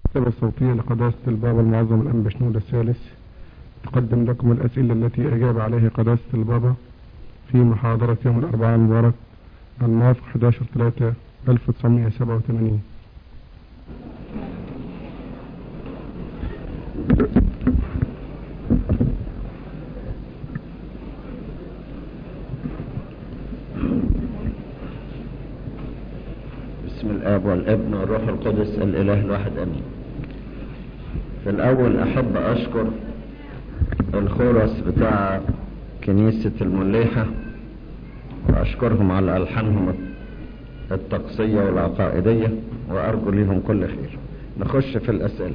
المكتبة الصوتية لقداسة البابا المعظم الأنبا شنود الثالث تقدم لكم الأسئلة التي أجاب عليها قداسة البابا في محاضرة يوم الأربعاء المبارك الموافق 11 3 1987 بسم الاب والابن والروح القدس الاله الواحد امين في الاول احب اشكر الخورس بتاع كنيسة المليحة واشكرهم على الحانهم الطقسية والعقائدية وارجو لهم كل خير نخش في الاسئلة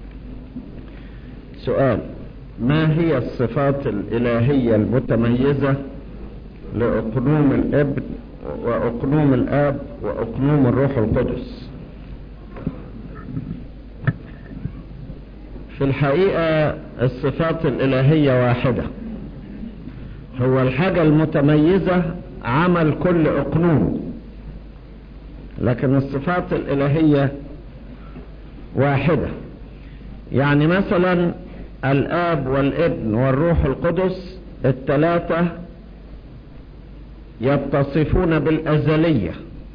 سؤال ما هي الصفات الالهية المتميزة لاقنوم الابن واقنوم الاب واقنوم الروح القدس في الحقيقة الصفات الالهية واحدة هو الحاجة المتميزة عمل كل اقنوم لكن الصفات الالهية واحدة يعني مثلا الاب والابن والروح القدس الثلاثة يتصفون بالأزلية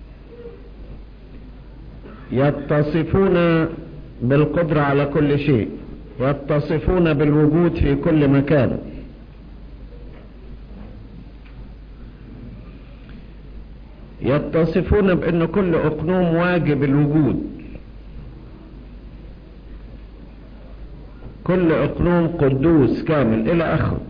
يتصفون بالقدرة على كل شيء يتصفون بالوجود في كل مكان يتصفون بأن كل أقنوم واجب الوجود كل أقنوم قدوس كامل إلى آخره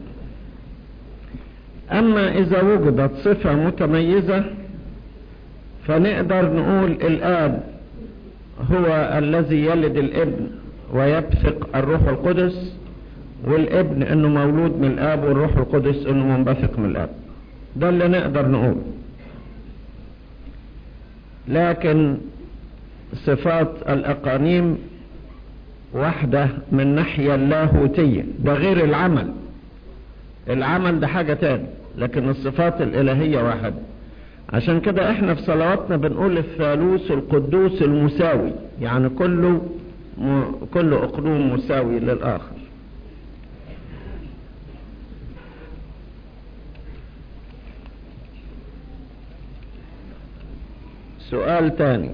أما إذا وجدت صفة متميزة فنقدر نقول الآب هو الذي يلد الابن ويبثق الروح القدس والابن انه مولود من الاب والروح القدس انه منبثق من الاب ده اللي نقدر نقول لكن صفات الاقانيم واحدة من ناحية اللاهوتية ده غير العمل العمل ده حاجة تاني لكن الصفات الإلهية واحدة عشان كده احنا في صلواتنا بنقول الثالوث القدوس المساوي يعني كله م... كل اقنوم مساوي للآخر سؤال تاني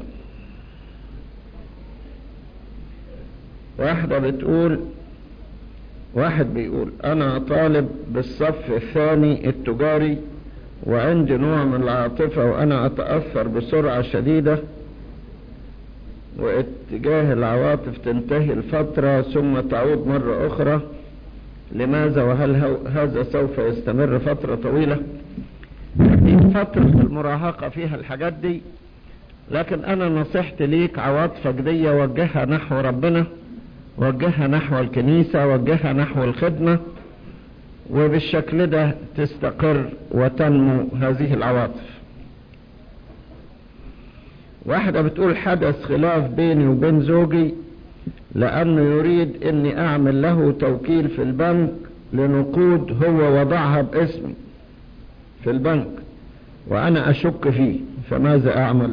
واحدة بتقول واحد بيقول انا طالب بالصف الثاني التجاري وعندي نوع من العاطفة وانا اتأثر بسرعة شديدة واتجاه العواطف تنتهي الفترة ثم تعود مرة اخرى لماذا وهل هذا سوف يستمر فترة طويلة فترة المراهقة فيها الحاجات دي لكن انا نصيحتي ليك عواطفك دي وجهها نحو ربنا وجهها نحو الكنيسة وجهها نحو الخدمة وبالشكل ده تستقر وتنمو هذه العواطف واحدة بتقول حدث خلاف بيني وبين زوجي لأنه يريد أني أعمل له توكيل في البنك لنقود هو وضعها باسمي في البنك وأنا أشك فيه فماذا أعمل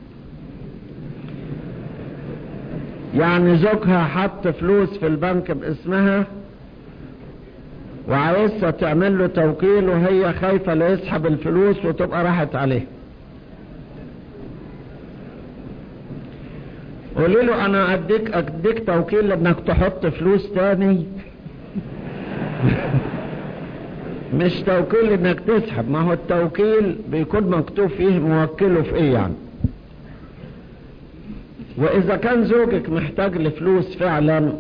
يعني زوجها حط فلوس في البنك باسمها وعايزها تعمل له توكيل وهي خايفة لا يسحب الفلوس وتبقى راحت عليه قولي له انا اديك اديك توكيل انك تحط فلوس تاني مش توكيل انك تسحب ما هو التوكيل بيكون مكتوب فيه موكله في ايه يعني واذا كان زوجك محتاج لفلوس فعلا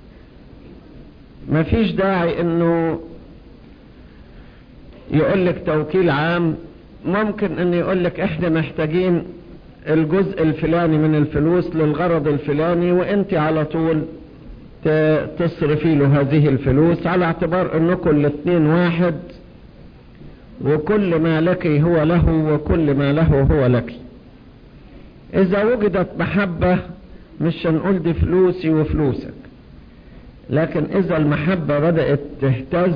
مفيش داعي انه يقول لك توكيل عام ممكن انه يقول لك احنا محتاجين الجزء الفلاني من الفلوس للغرض الفلاني وانت على طول تصرفي له هذه الفلوس على اعتبار انكم الاثنين واحد وكل ما لك هو له وكل ما له هو لك اذا وجدت محبة مش هنقول دي فلوسي وفلوسك لكن اذا المحبة بدأت تهتز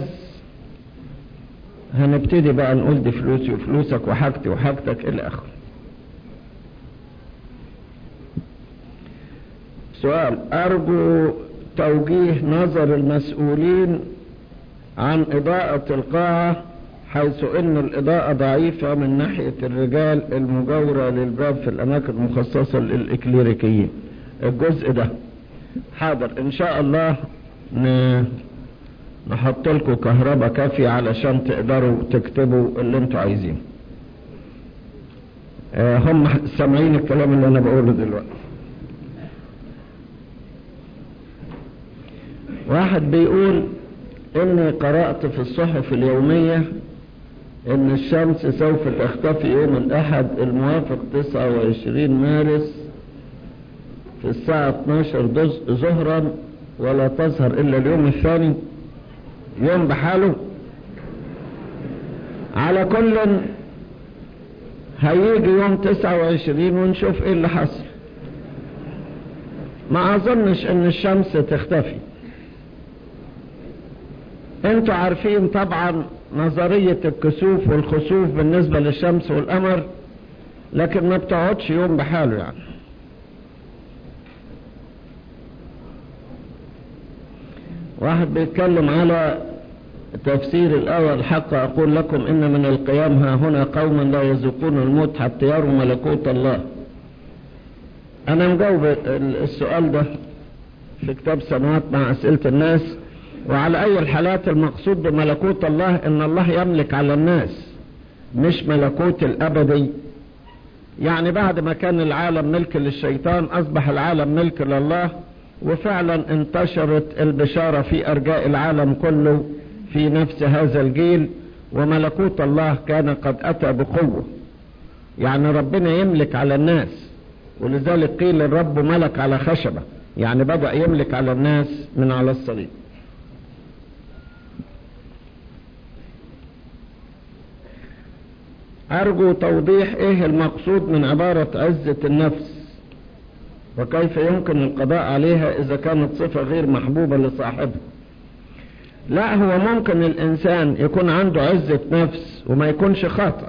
هنبتدي بقى نقول دي فلوسي وفلوسك وحاجتي وحاجتك الى اخره سؤال أرجو توجيه نظر المسؤولين عن إضاءة القاعة حيث أن الإضاءة ضعيفة من ناحية الرجال المجاورة للباب في الأماكن المخصصة للإكليريكيين الجزء ده حاضر إن شاء الله ن... نحط لكم كهرباء كافية علشان تقدروا تكتبوا اللي انتوا عايزينه آه هم سامعين الكلام اللي انا بقوله دلوقتي واحد بيقول اني قرأت في الصحف اليومية ان الشمس سوف تختفي يوم الاحد الموافق 29 مارس في الساعة 12 ظهرا ولا تظهر الا اليوم الثاني يوم بحاله على كل هيجي يوم 29 ونشوف ايه اللي حصل ما اظنش ان الشمس تختفي انتوا عارفين طبعا نظرية الكسوف والخسوف بالنسبة للشمس والقمر لكن ما بتقعدش يوم بحاله يعني واحد بيتكلم على تفسير الآية الحق أقول لكم إن من القيام ها هنا قوما لا يذوقون الموت حتى يروا ملكوت الله أنا مجاوب السؤال ده في كتاب سنوات مع أسئلة الناس وعلى أي الحالات المقصود بملكوت الله إن الله يملك على الناس مش ملكوت الأبدي يعني بعد ما كان العالم ملك للشيطان أصبح العالم ملك لله وفعلا انتشرت البشارة في أرجاء العالم كله في نفس هذا الجيل وملكوت الله كان قد أتى بقوة يعني ربنا يملك على الناس ولذلك قيل الرب ملك على خشبة يعني بدأ يملك على الناس من على الصليب أرجو توضيح إيه المقصود من عبارة عزة النفس وكيف يمكن القضاء عليها إذا كانت صفة غير محبوبة لصاحبها لا هو ممكن الإنسان يكون عنده عزة نفس وما يكونش خاطئ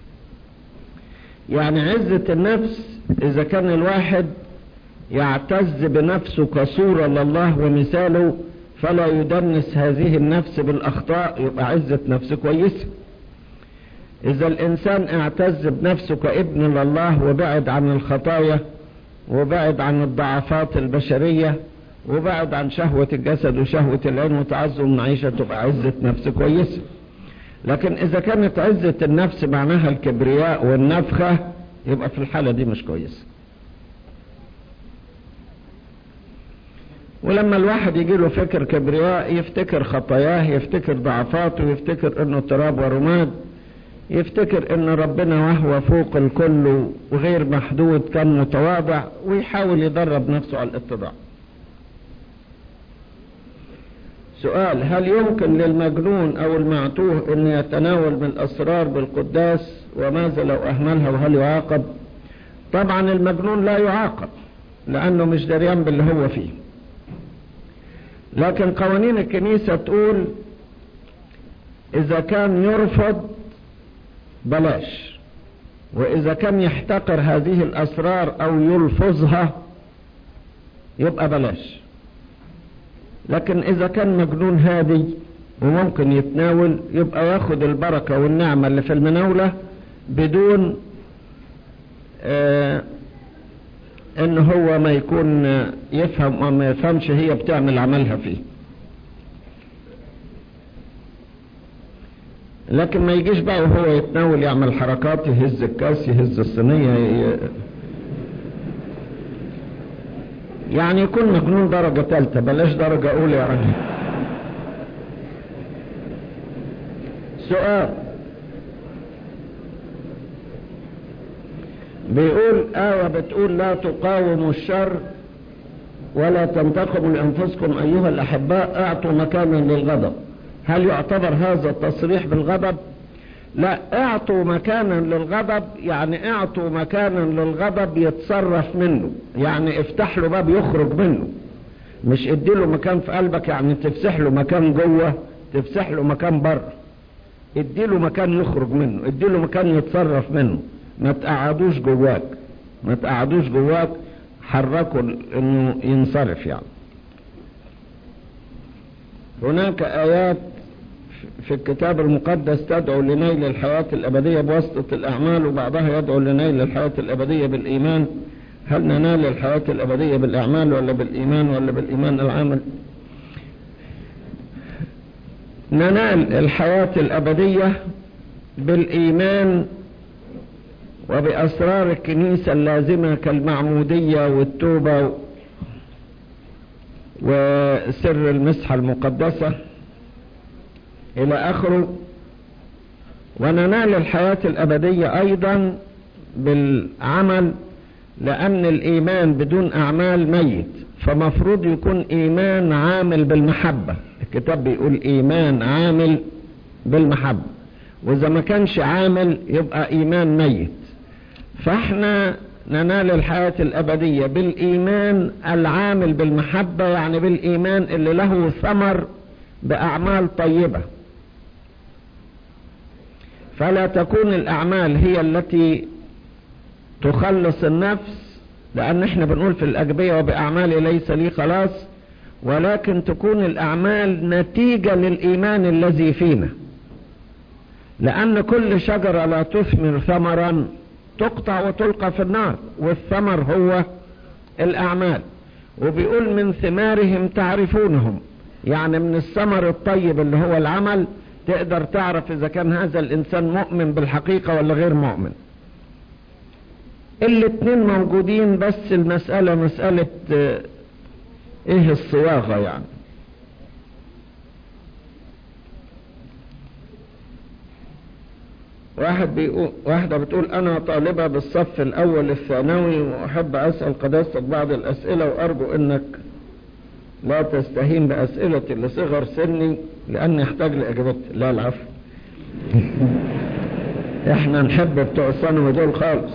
يعني عزة النفس إذا كان الواحد يعتز بنفسه كصورة لله ومثاله فلا يدنس هذه النفس بالأخطاء يبقى عزة نفس كويسة إذا الإنسان اعتز بنفسه كابن لله وبعد عن الخطايا وبعد عن الضعفات البشرية وبعد عن شهوة الجسد وشهوة العين وتعظم المعيشة تبقى عزة نفس كويسة لكن إذا كانت عزة النفس معناها الكبرياء والنفخة يبقى في الحالة دي مش كويسة ولما الواحد يجي له فكر كبرياء يفتكر خطاياه يفتكر ضعفاته يفتكر انه تراب ورماد يفتكر ان ربنا وهو فوق الكل وغير محدود كان متواضع ويحاول يدرب نفسه على الاتضاع سؤال هل يمكن للمجنون او المعتوه ان يتناول من الاسرار بالقداس وماذا لو اهملها وهل يعاقب طبعا المجنون لا يعاقب لانه مش دريان باللي هو فيه لكن قوانين الكنيسة تقول اذا كان يرفض بلاش واذا كان يحتقر هذه الاسرار او يلفظها يبقى بلاش لكن اذا كان مجنون هادي وممكن يتناول يبقى ياخد البركة والنعمة اللي في المناولة بدون آه ان هو ما يكون يفهم وما يفهمش هي بتعمل عملها فيه لكن ما يجيش بقى وهو يتناول يعمل حركات يهز الكاس يهز الصينية ي... يعني يكون مجنون درجة ثالثة بلاش درجة أولى يعني سؤال بيقول آية بتقول لا تقاوموا الشر ولا تنتقموا لأنفسكم أيها الأحباء اعطوا مكانا للغضب هل يعتبر هذا التصريح بالغضب لا اعطوا مكانا للغضب يعني اعطوا مكانا للغضب يتصرف منه يعني افتح له باب يخرج منه مش اديله مكان في قلبك يعني تفسح له مكان جوه تفسح له مكان بره اديله مكان يخرج منه اديله مكان يتصرف منه ما تقعدوش جواك ما تقعدوش جواك حركه انه ينصرف يعني هناك ايات في الكتاب المقدس تدعو لنيل الحياة الابدية بواسطة الاعمال وبعضها يدعو لنيل الحياة الابدية بالايمان هل ننال الحياة الابدية بالاعمال ولا بالايمان ولا بالايمان العمل ننال الحياة الابدية بالايمان وبأسرار الكنيسة اللازمة كالمعمودية والتوبة وسر المسحة المقدسة إلى آخره وننال الحياة الأبدية أيضا بالعمل لأن الإيمان بدون أعمال ميت فمفروض يكون إيمان عامل بالمحبة الكتاب بيقول إيمان عامل بالمحبة وإذا ما كانش عامل يبقى إيمان ميت فاحنا ننال الحياة الأبدية بالإيمان العامل بالمحبة يعني بالإيمان اللي له ثمر بأعمال طيبة فلا تكون الأعمال هي التي تخلص النفس لأن احنا بنقول في الأجبية وبأعمالي ليس لي خلاص ولكن تكون الأعمال نتيجة للإيمان الذي فينا لأن كل شجرة لا تثمر ثمرا تقطع وتلقى في النار والثمر هو الأعمال وبيقول من ثمارهم تعرفونهم يعني من الثمر الطيب اللي هو العمل تقدر تعرف إذا كان هذا الإنسان مؤمن بالحقيقة ولا غير مؤمن الاتنين موجودين بس المسألة مسألة ايه الصياغة يعني واحد بيقول واحدة بتقول أنا طالبة بالصف الأول الثانوي وأحب أسأل قداستك بعض الأسئلة وأرجو أنك لا تستهين بأسئلتي لصغر سني لأني أحتاج لإجابتي لا العفو إحنا نحب بتوع الثانوي دول خالص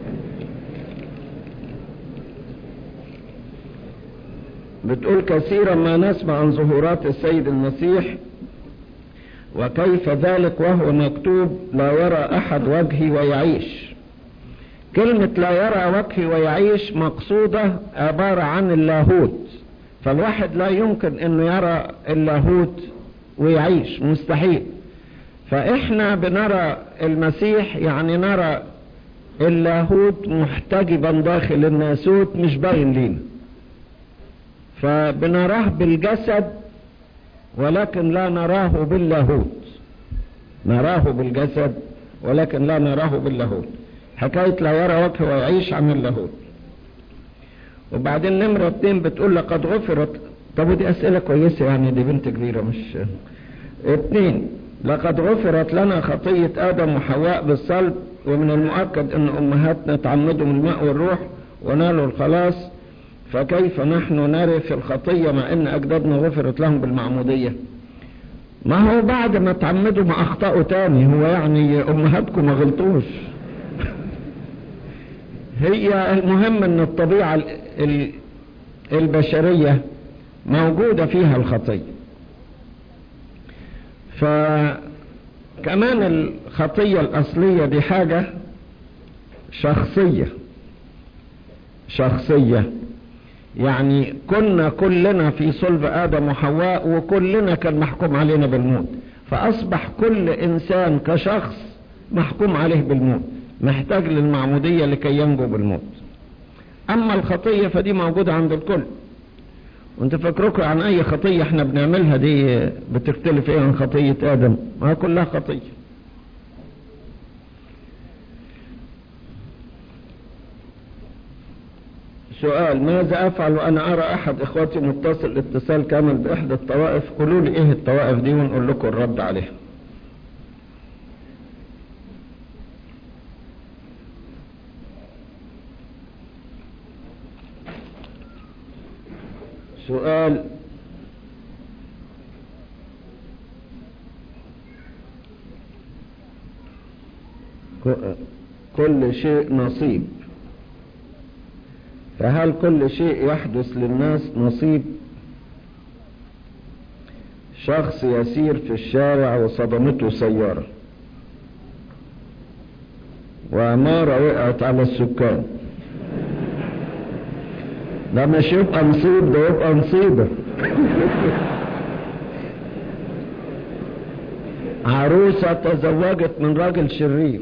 بتقول كثيرا ما نسمع عن ظهورات السيد المسيح وكيف ذلك وهو مكتوب لا يرى أحد وجهي ويعيش كلمة لا يرى وجهي ويعيش مقصودة عبارة عن اللاهوت فالواحد لا يمكن انه يرى اللاهوت ويعيش مستحيل فاحنا بنرى المسيح يعني نرى اللاهوت محتجبا داخل الناسوت مش باين لينا فبنراه بالجسد ولكن لا نراه باللاهوت نراه بالجسد ولكن لا نراه باللاهوت حكاية لا يرى وجهه ويعيش عن اللاهوت وبعدين نمرة اتنين بتقول لقد غفرت طب ودي اسئلة كويسة يعني دي بنت كبيرة مش اتنين لقد غفرت لنا خطية ادم وحواء بالصلب ومن المؤكد ان امهاتنا تعمدوا من الماء والروح ونالوا الخلاص فكيف نحن نرث الخطية مع ان اجدادنا غفرت لهم بالمعمودية ما هو بعد ما تعمدوا ما اخطأوا تاني هو يعني امهاتكم ما غلطوش هي المهم ان الطبيعة البشرية موجودة فيها الخطية فكمان الخطية الاصلية دي حاجة شخصية شخصية يعني كنا كلنا في صلب آدم وحواء وكلنا كان محكوم علينا بالموت فأصبح كل إنسان كشخص محكوم عليه بالموت محتاج للمعمودية لكي ينجو بالموت أما الخطية فدي موجودة عند الكل وانت فكركم عن أي خطية احنا بنعملها دي بتختلف ايه عن خطية آدم ما كلها خطية سؤال ماذا افعل وانا ارى احد اخواتي متصل اتصال كامل باحدى الطوائف قولوا لي ايه الطوائف دي ونقول لكم الرد عليها سؤال كل شيء نصيب فهل كل شيء يحدث للناس نصيب شخص يسير في الشارع وصدمته سيارة وعمارة وقعت على السكان ده مش يبقى نصيب ده يبقى نصيبه عروسة تزوجت من راجل شرير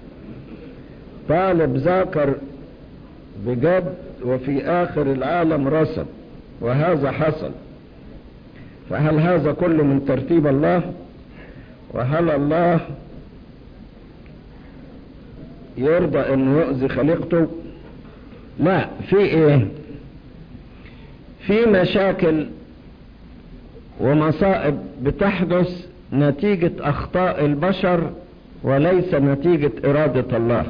طالب ذاكر بجد وفي آخر العالم رسب وهذا حصل فهل هذا كله من ترتيب الله وهل الله يرضى انه يؤذي خليقته لا في ايه في مشاكل ومصائب بتحدث نتيجة اخطاء البشر وليس نتيجة ارادة الله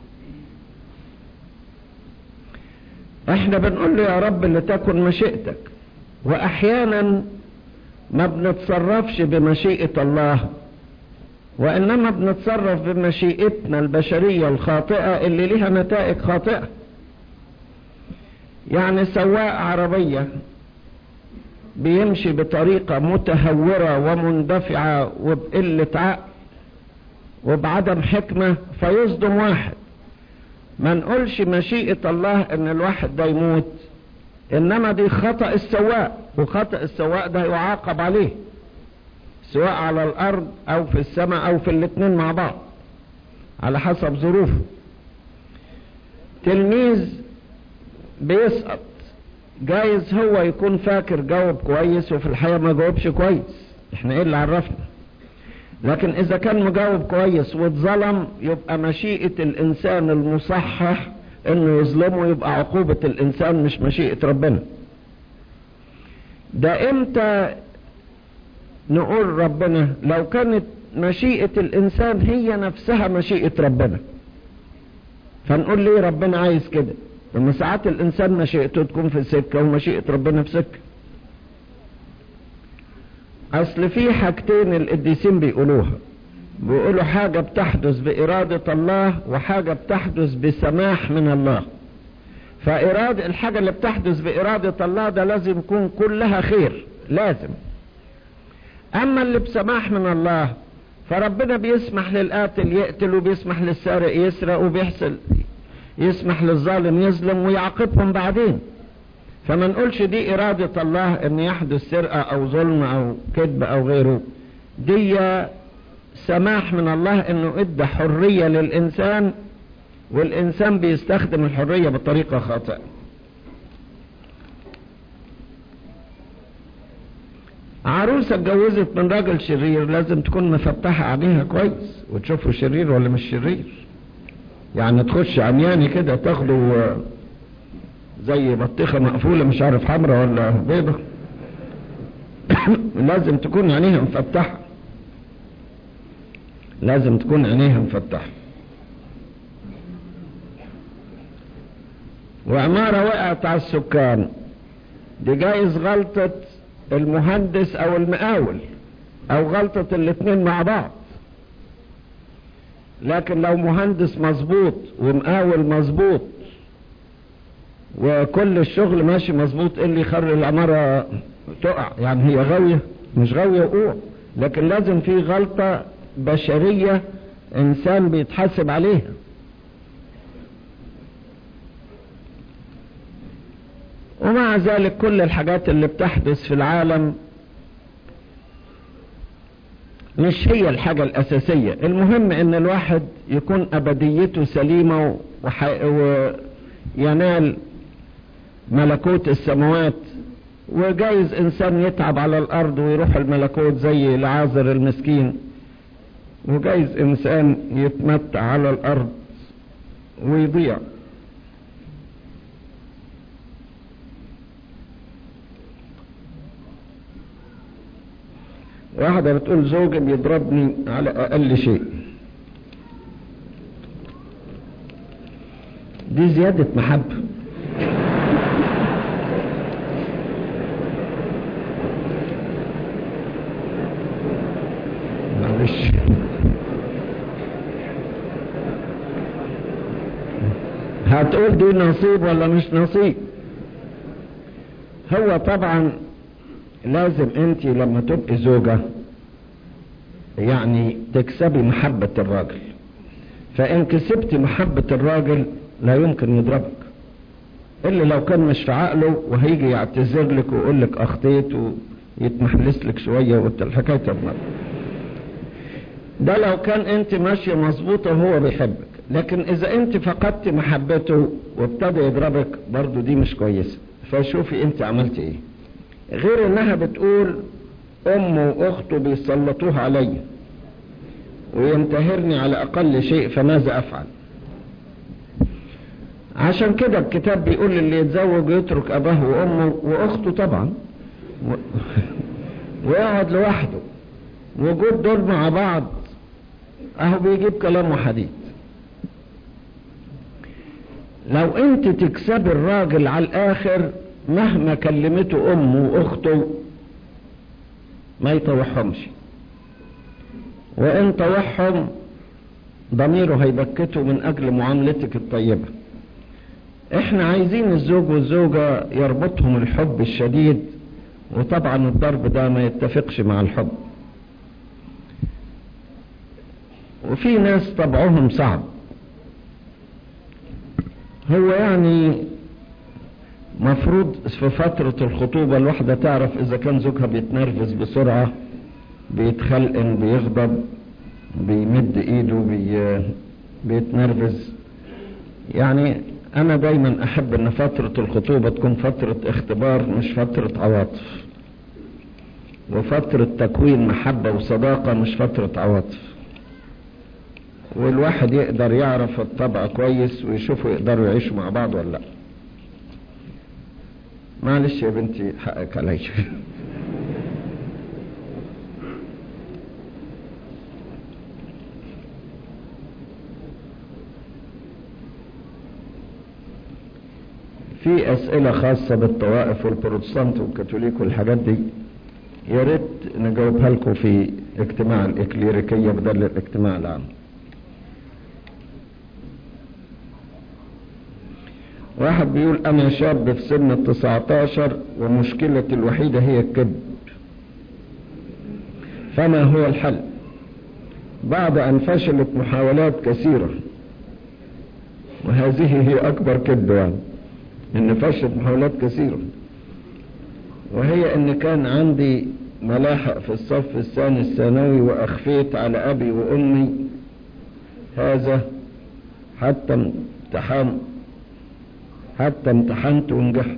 احنا بنقول له يا رب لتكن مشيئتك واحيانا ما بنتصرفش بمشيئة الله وإنما بنتصرف بمشيئتنا البشرية الخاطئة اللي لها نتائج خاطئة يعني سواق عربية بيمشي بطريقة متهورة ومندفعة وبقلة عقل وبعدم حكمة فيصدم واحد ما نقولش مشيئة الله ان الواحد ده يموت انما دي خطأ السواق وخطأ السواق ده يعاقب عليه سواء على الارض او في السماء او في الاتنين مع بعض على حسب ظروفه تلميذ بيسقط جايز هو يكون فاكر جاوب كويس وفي الحقيقة ما جاوبش كويس احنا ايه اللي عرفنا لكن اذا كان مجاوب كويس واتظلم يبقى مشيئة الانسان المصحح انه يظلمه يبقى عقوبة الانسان مش مشيئة ربنا ده امتى نقول ربنا لو كانت مشيئة الانسان هي نفسها مشيئة ربنا فنقول ليه ربنا عايز كده لما ساعات الانسان مشيئته تكون في سكة ومشيئة ربنا في سكة اصل في حاجتين القديسين بيقولوها بيقولوا حاجة بتحدث بإرادة الله وحاجة بتحدث بسماح من الله فإرادة الحاجة اللي بتحدث بإرادة الله ده لازم يكون كلها خير لازم أما اللي بسماح من الله فربنا بيسمح للقاتل يقتل وبيسمح للسارق يسرق وبيحصل يسمح للظالم يظلم ويعاقبهم بعدين فما نقولش دي إرادة الله ان يحدث سرقة او ظلم او كذب او غيره دي سماح من الله انه ادى حرية للانسان والانسان بيستخدم الحرية بطريقة خاطئة عروسة اتجوزت من راجل شرير لازم تكون مفتحة عينيها كويس وتشوفه شرير ولا مش شرير يعني تخش عمياني كده تاخده زي بطيخة مقفولة مش عارف حمرا ولا بيضة لازم تكون عينيها مفتحة لازم تكون عينيها مفتحة وعمارة وقعت على السكان دي جايز غلطة المهندس او المقاول او غلطة الاتنين مع بعض لكن لو مهندس مظبوط ومقاول مظبوط وكل الشغل ماشي مظبوط ايه اللي يخلي العمارة تقع يعني هي غاوية مش غاوية وقوع لكن لازم في غلطة بشرية انسان بيتحاسب عليها ومع ذلك كل الحاجات اللي بتحدث في العالم مش هي الحاجة الأساسية المهم ان الواحد يكون أبديته سليمة وح... وينال ملكوت السماوات وجايز انسان يتعب على الارض ويروح الملكوت زي العازر المسكين وجايز انسان يتمتع على الارض ويضيع واحدة بتقول زوجي بيضربني على اقل شيء دي زيادة محبة معلش هتقول دي نصيب ولا مش نصيب هو طبعا لازم انت لما تبقي زوجة يعني تكسبي محبة الراجل فان كسبتي محبة الراجل لا يمكن يضربك الا لو كان مش في عقله وهيجي يعتذر لك ويقول لك اخطيت ويتمحلس لك شويه وقلت الحكايه تمام ده لو كان انت ماشيه مظبوطه وهو بيحبك لكن اذا انت فقدت محبته وابتدى يضربك برضو دي مش كويسه فشوفي انت عملت ايه غير انها بتقول امه واخته بيسلطوها عليا وينتهرني على اقل شيء فماذا افعل عشان كده الكتاب بيقول اللي يتزوج يترك اباه وامه واخته طبعا و... ويقعد لوحده وجود دول مع بعض اهو بيجيب كلام وحديث لو انت تكسب الراجل على الاخر مهما كلمته امه واخته ما يطوحهمش وان طوحهم ضميره هيبكته من اجل معاملتك الطيبه احنا عايزين الزوج والزوجة يربطهم الحب الشديد وطبعا الضرب ده ما يتفقش مع الحب وفي ناس طبعهم صعب هو يعني مفروض في فترة الخطوبة الواحدة تعرف اذا كان زوجها بيتنرفز بسرعة بيتخلقن بيغضب بيمد ايده بي بيتنرفز يعني انا دايما احب ان فترة الخطوبة تكون فترة اختبار مش فترة عواطف وفترة تكوين محبة وصداقة مش فترة عواطف والواحد يقدر يعرف الطبع كويس ويشوفوا يقدروا يعيشوا مع بعض ولا لا معلش يا بنتي حقك عليا في اسئله خاصه بالطوائف والبروتستانت والكاثوليك والحاجات دي يا ريت نجاوبها لكم في اجتماع الاكليريكيه بدل الاجتماع العام واحد بيقول انا شاب في سن التسعتاشر ومشكلتي الوحيده هي الكذب فما هو الحل بعد ان فشلت محاولات كثيره وهذه هي اكبر كذب يعني ان فشلت محاولات كثيرة وهي ان كان عندي ملاحق في الصف الثاني الثانوي واخفيت على ابي وامي هذا حتى امتحان حتى امتحنت ونجحت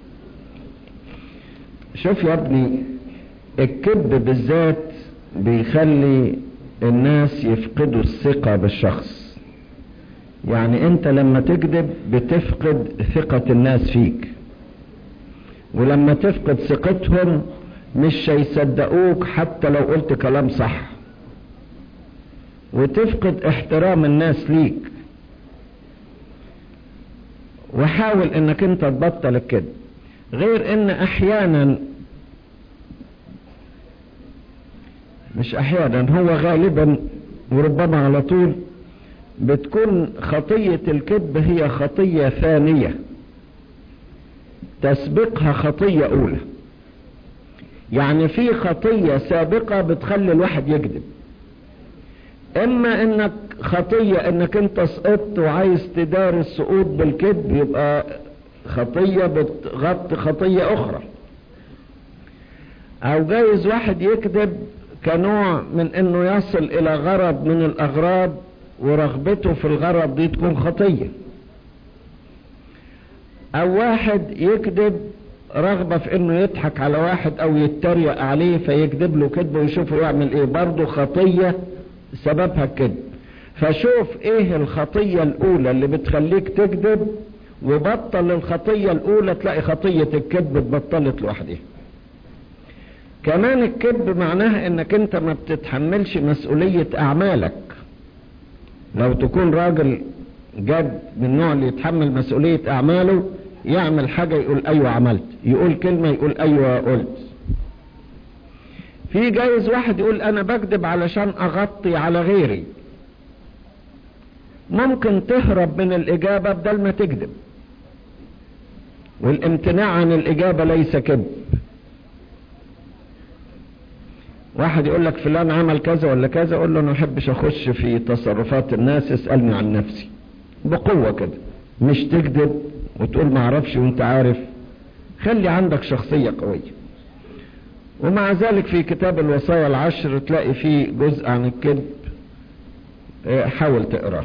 شوف يا ابني الكذب بالذات بيخلي الناس يفقدوا الثقة بالشخص يعني انت لما تكذب بتفقد ثقة الناس فيك ولما تفقد ثقتهم مش هيصدقوك حتى لو قلت كلام صح وتفقد احترام الناس ليك وحاول انك انت تبطل الكذب غير ان احيانا مش احيانا هو غالبا وربما على طول بتكون خطية الكذب هي خطية ثانية تسبقها خطية أولى يعني في خطية سابقة بتخلي الواحد يكذب إما إنك خطية إنك أنت سقطت وعايز تدار السقوط بالكذب يبقى خطية بتغطي خطية أخرى أو جايز واحد يكذب كنوع من إنه يصل إلى غرض من الأغراض ورغبته في الغرض دي تكون خطية او واحد يكذب رغبة في انه يضحك على واحد او يتريق عليه فيكذب له كذب ويشوفه يعمل ايه برضه خطية سببها الكذب فشوف ايه الخطية الاولى اللي بتخليك تكذب وبطل الخطية الاولى تلاقي خطية الكذب اتبطلت لوحدها كمان الكذب معناها انك انت ما بتتحملش مسؤولية اعمالك لو تكون راجل جد من النوع اللي يتحمل مسؤولية اعماله يعمل حاجة يقول ايوه عملت يقول كلمة يقول ايوه قلت في جايز واحد يقول انا بكذب علشان اغطي على غيري ممكن تهرب من الاجابة بدل ما تكذب والامتناع عن الاجابة ليس كذب واحد يقول لك فلان عمل كذا ولا كذا اقول له انا ما احبش اخش في تصرفات الناس اسالني عن نفسي بقوه كده مش تكذب وتقول ما اعرفش وانت عارف خلي عندك شخصية قوية ومع ذلك في كتاب الوصايا العشر تلاقي فيه جزء عن الكذب حاول تقراه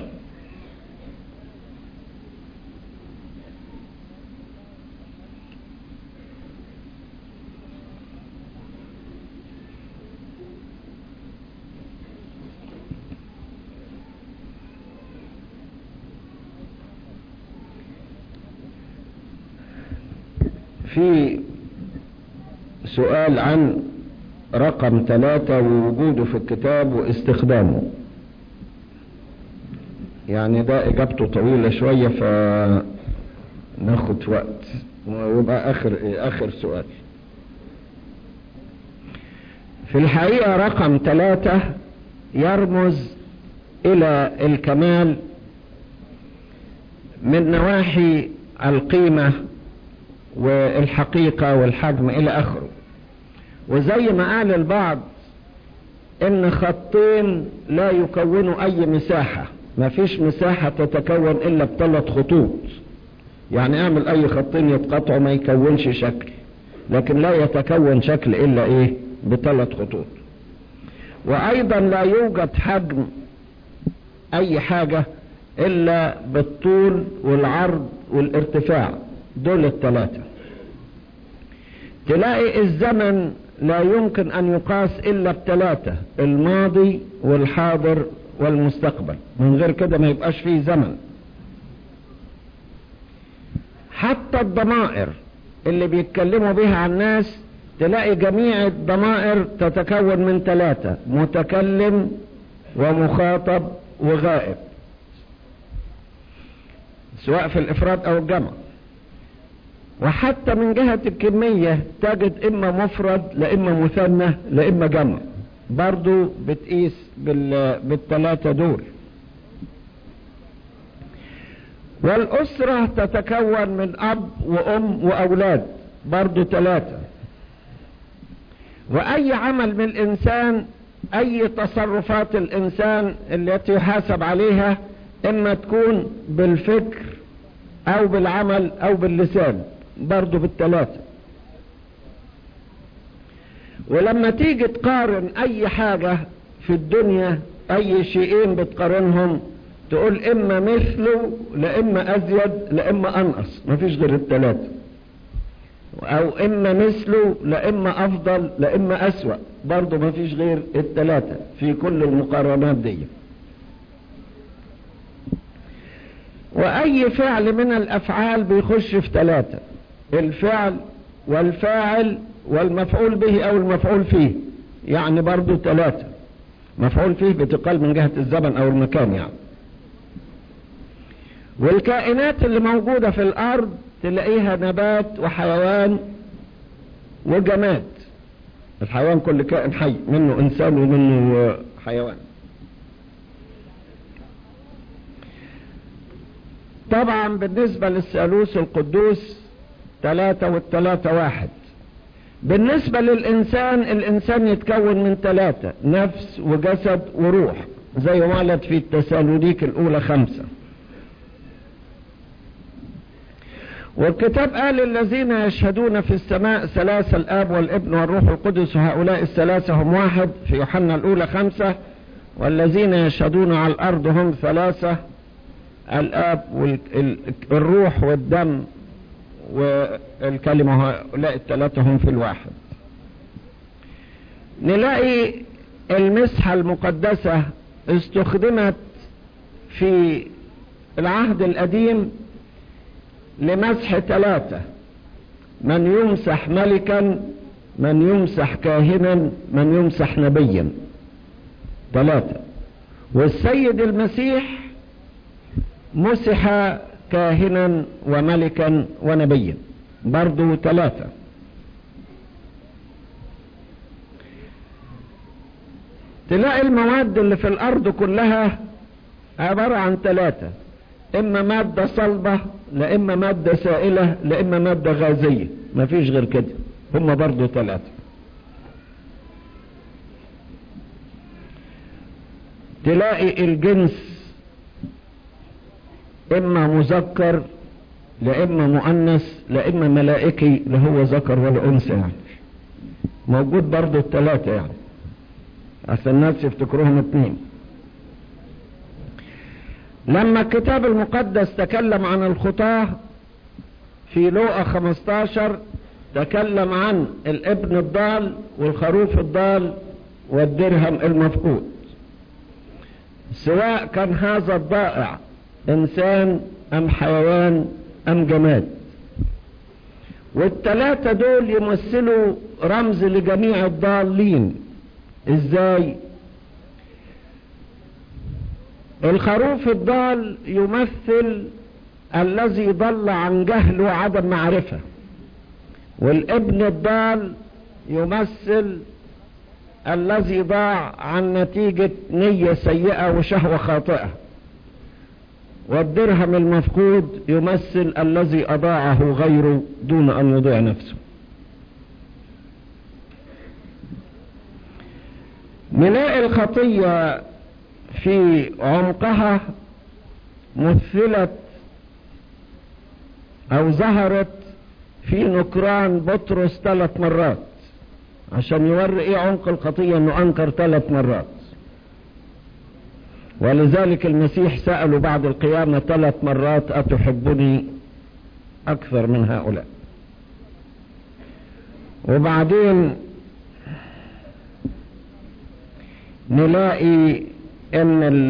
في سؤال عن رقم ثلاثة ووجوده في الكتاب واستخدامه يعني ده اجابته طويلة شوية فناخد وقت ويبقى اخر اخر سؤال في الحقيقة رقم ثلاثة يرمز الى الكمال من نواحي القيمة والحقيقة والحجم الى اخره وزي ما قال البعض ان خطين لا يكونوا اي مساحة ما فيش مساحة تتكون الا بثلاث خطوط يعني اعمل اي خطين يتقطعوا ما يكونش شكل لكن لا يتكون شكل الا ايه بثلاث خطوط وايضا لا يوجد حجم اي حاجة الا بالطول والعرض والارتفاع دول الثلاثة تلاقي الزمن لا يمكن ان يقاس الا بثلاثة الماضي والحاضر والمستقبل من غير كده ما يبقاش فيه زمن حتى الضمائر اللي بيتكلموا بها عن الناس تلاقي جميع الضمائر تتكون من ثلاثة متكلم ومخاطب وغائب سواء في الافراد او الجمع وحتى من جهة الكمية تجد اما مفرد لاما مثنى لاما جمع برضو بتقيس بال... بالثلاثة دول والأسرة تتكون من أب وأم وأولاد برضو ثلاثة وأي عمل من الإنسان أي تصرفات الإنسان التي يحاسب عليها إما تكون بالفكر أو بالعمل أو باللسان برضو بالثلاثة ولما تيجي تقارن اي حاجة في الدنيا اي شيئين بتقارنهم تقول اما مثله لاما ازيد لاما انقص مفيش غير الثلاثة او اما مثله لاما افضل لاما اسوأ برضو مفيش غير الثلاثة في كل المقارنات دي واي فعل من الافعال بيخش في ثلاثة الفعل والفاعل والمفعول به او المفعول فيه يعني برضو ثلاثة مفعول فيه بتقال من جهة الزمن او المكان يعني والكائنات اللي موجودة في الارض تلاقيها نبات وحيوان وجماد الحيوان كل كائن حي منه انسان ومنه حيوان طبعا بالنسبة للثالوث القدوس ثلاثة والثلاثة واحد بالنسبة للإنسان الإنسان يتكون من ثلاثة نفس وجسد وروح زي ما ولد في التسالونيك الأولى خمسة والكتاب قال الذين يشهدون في السماء ثلاثة الآب والابن والروح القدس هؤلاء الثلاثة هم واحد في يوحنا الأولى خمسة والذين يشهدون على الأرض هم ثلاثة الآب والروح والدم والكلمة هؤلاء الثلاثة هم في الواحد نلاقي المسحة المقدسة استخدمت في العهد القديم لمسح ثلاثة من يمسح ملكا من يمسح كاهنا من يمسح نبيا ثلاثة والسيد المسيح مسح كاهنا وملكا ونبيا برضو ثلاثة تلاقي المواد اللي في الارض كلها عبارة عن ثلاثة اما مادة صلبة لا اما مادة سائلة لا اما مادة غازية مفيش غير كده هم برضو ثلاثة تلاقي الجنس اما مذكر لا إما مؤنث لا إما ملائكي لا هو ذكر ولا أنثى يعني موجود برضو الثلاثة يعني عشان الناس يفتكروهم اتنين لما الكتاب المقدس تكلم عن الخطاة في لوقا 15 تكلم عن الابن الضال والخروف الضال والدرهم المفقود سواء كان هذا الضائع انسان ام حيوان ام جماد والثلاثة دول يمثلوا رمز لجميع الضالين ازاي الخروف الضال يمثل الذي ضل عن جهل وعدم معرفة والابن الضال يمثل الذي ضاع عن نتيجة نية سيئة وشهوة خاطئة والدرهم المفقود يمثل الذي أضاعه غيره دون أن يضيع نفسه نلاقي الخطية في عمقها مثلت أو ظهرت في نكران بطرس ثلاث مرات عشان يوري ايه عمق الخطية انه انكر ثلاث مرات ولذلك المسيح سأله بعد القيامة ثلاث مرات أتحبني أكثر من هؤلاء وبعدين نلاقي ان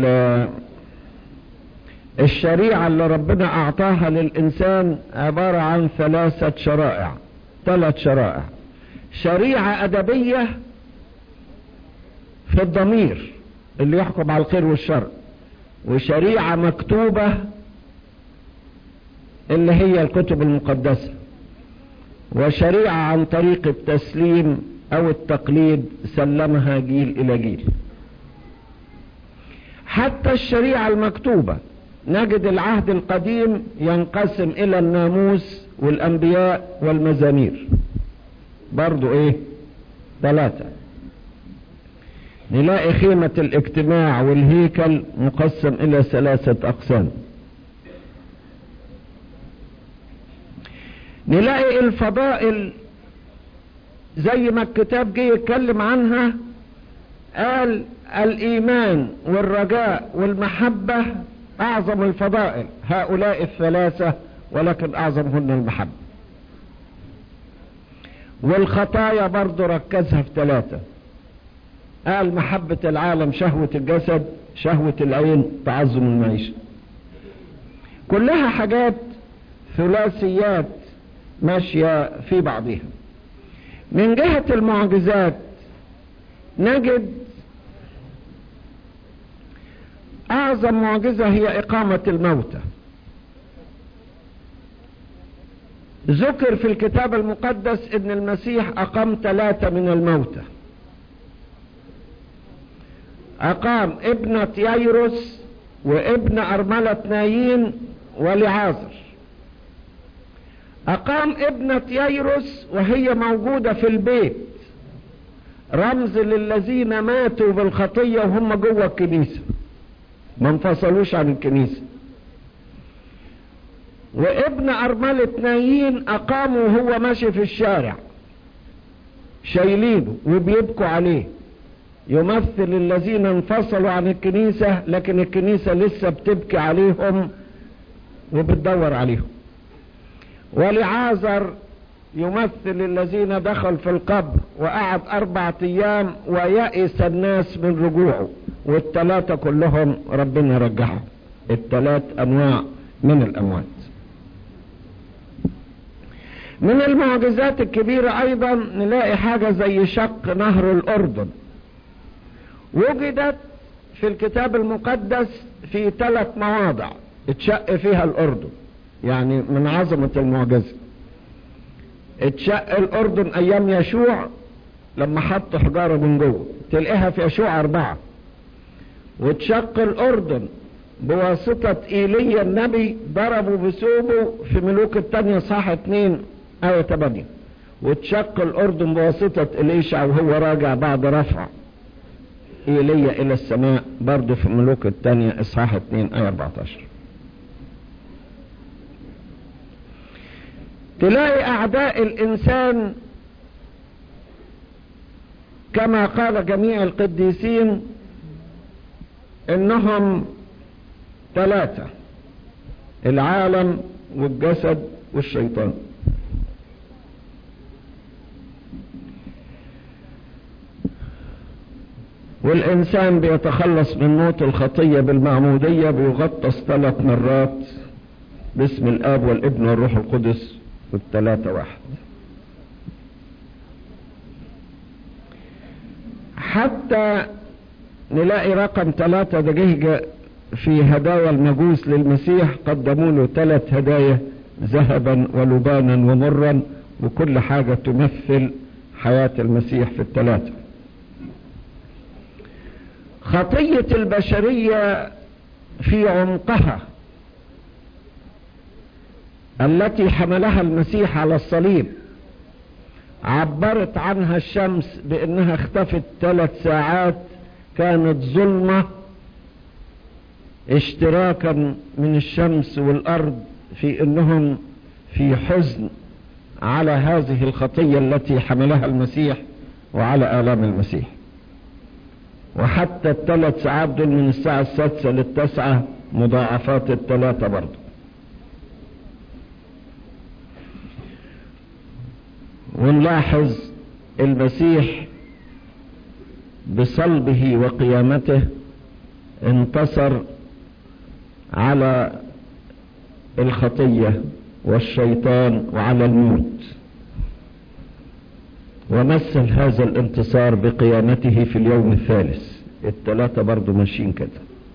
الشريعة اللي ربنا اعطاها للانسان عبارة عن ثلاثة شرائع ثلاث شرائع شريعة ادبية في الضمير اللي يحكم على الخير والشر وشريعة مكتوبة اللي هي الكتب المقدسة وشريعة عن طريق التسليم او التقليد سلمها جيل الى جيل حتى الشريعة المكتوبة نجد العهد القديم ينقسم الى الناموس والانبياء والمزامير برضو ايه ثلاثة نلاقي خيمة الاجتماع والهيكل مقسم الى ثلاثة اقسام نلاقي الفضائل زي ما الكتاب جه يتكلم عنها قال الايمان والرجاء والمحبة اعظم الفضائل هؤلاء الثلاثة ولكن اعظمهن المحبة والخطايا برضو ركزها في ثلاثة قال محبة العالم شهوة الجسد شهوة العين تعظم المعيشة كلها حاجات ثلاثيات ماشية في بعضها من جهة المعجزات نجد اعظم معجزة هي اقامة الموتى ذكر في الكتاب المقدس ان المسيح اقام ثلاثة من الموتى اقام ابنة ييروس وابن ارملة نايين ولعازر اقام ابنة ييروس وهي موجودة في البيت رمز للذين ماتوا بالخطية وهم جوه الكنيسة ما انفصلوش عن الكنيسة وابن ارملة نايين اقاموا وهو ماشي في الشارع شايلينه وبيبكوا عليه يمثل الذين انفصلوا عن الكنيسة لكن الكنيسة لسه بتبكي عليهم وبتدور عليهم ولعازر يمثل الذين دخل في القبر وقعد أربعة أيام ويأس الناس من رجوعه والثلاثة كلهم ربنا رجعهم الثلاث أنواع من الأموات من المعجزات الكبيرة أيضا نلاقي حاجة زي شق نهر الأردن وجدت في الكتاب المقدس في ثلاث مواضع اتشق فيها الأردن يعني من عظمة المعجزة اتشق الأردن أيام يشوع لما حط حجارة من جوه تلاقيها في يشوع أربعة واتشق الأردن بواسطة إيليا النبي ضربوا بثوبه في ملوك التانية صح اتنين آية تمانية واتشق الأردن بواسطة إليشع وهو راجع بعد رفع إيليا إلى السماء برضه في ملوك التانية إصحاح اتنين آية 14 تلاقي اعداء الانسان كما قال جميع القديسين انهم ثلاثة العالم والجسد والشيطان والإنسان بيتخلص من موت الخطية بالمعمودية بيغطس ثلاث مرات باسم الآب والابن والروح القدس والثلاثة واحد حتى نلاقي رقم ثلاثة ده جه في هدايا المجوس للمسيح قدموا له ثلاث هدايا ذهبا ولبانا ومرا وكل حاجة تمثل حياة المسيح في الثلاثة خطية البشرية في عمقها التي حملها المسيح على الصليب عبرت عنها الشمس بانها اختفت ثلاث ساعات كانت ظلمة اشتراكا من الشمس والارض في انهم في حزن على هذه الخطية التي حملها المسيح وعلى آلام المسيح وحتى الثلاث ساعات دول من الساعة السادسة للتسعة مضاعفات الثلاثة برضه ونلاحظ المسيح بصلبه وقيامته انتصر على الخطية والشيطان وعلى الموت ومثل هذا الانتصار بقيامته في اليوم الثالث الثلاثة برضو ماشيين كده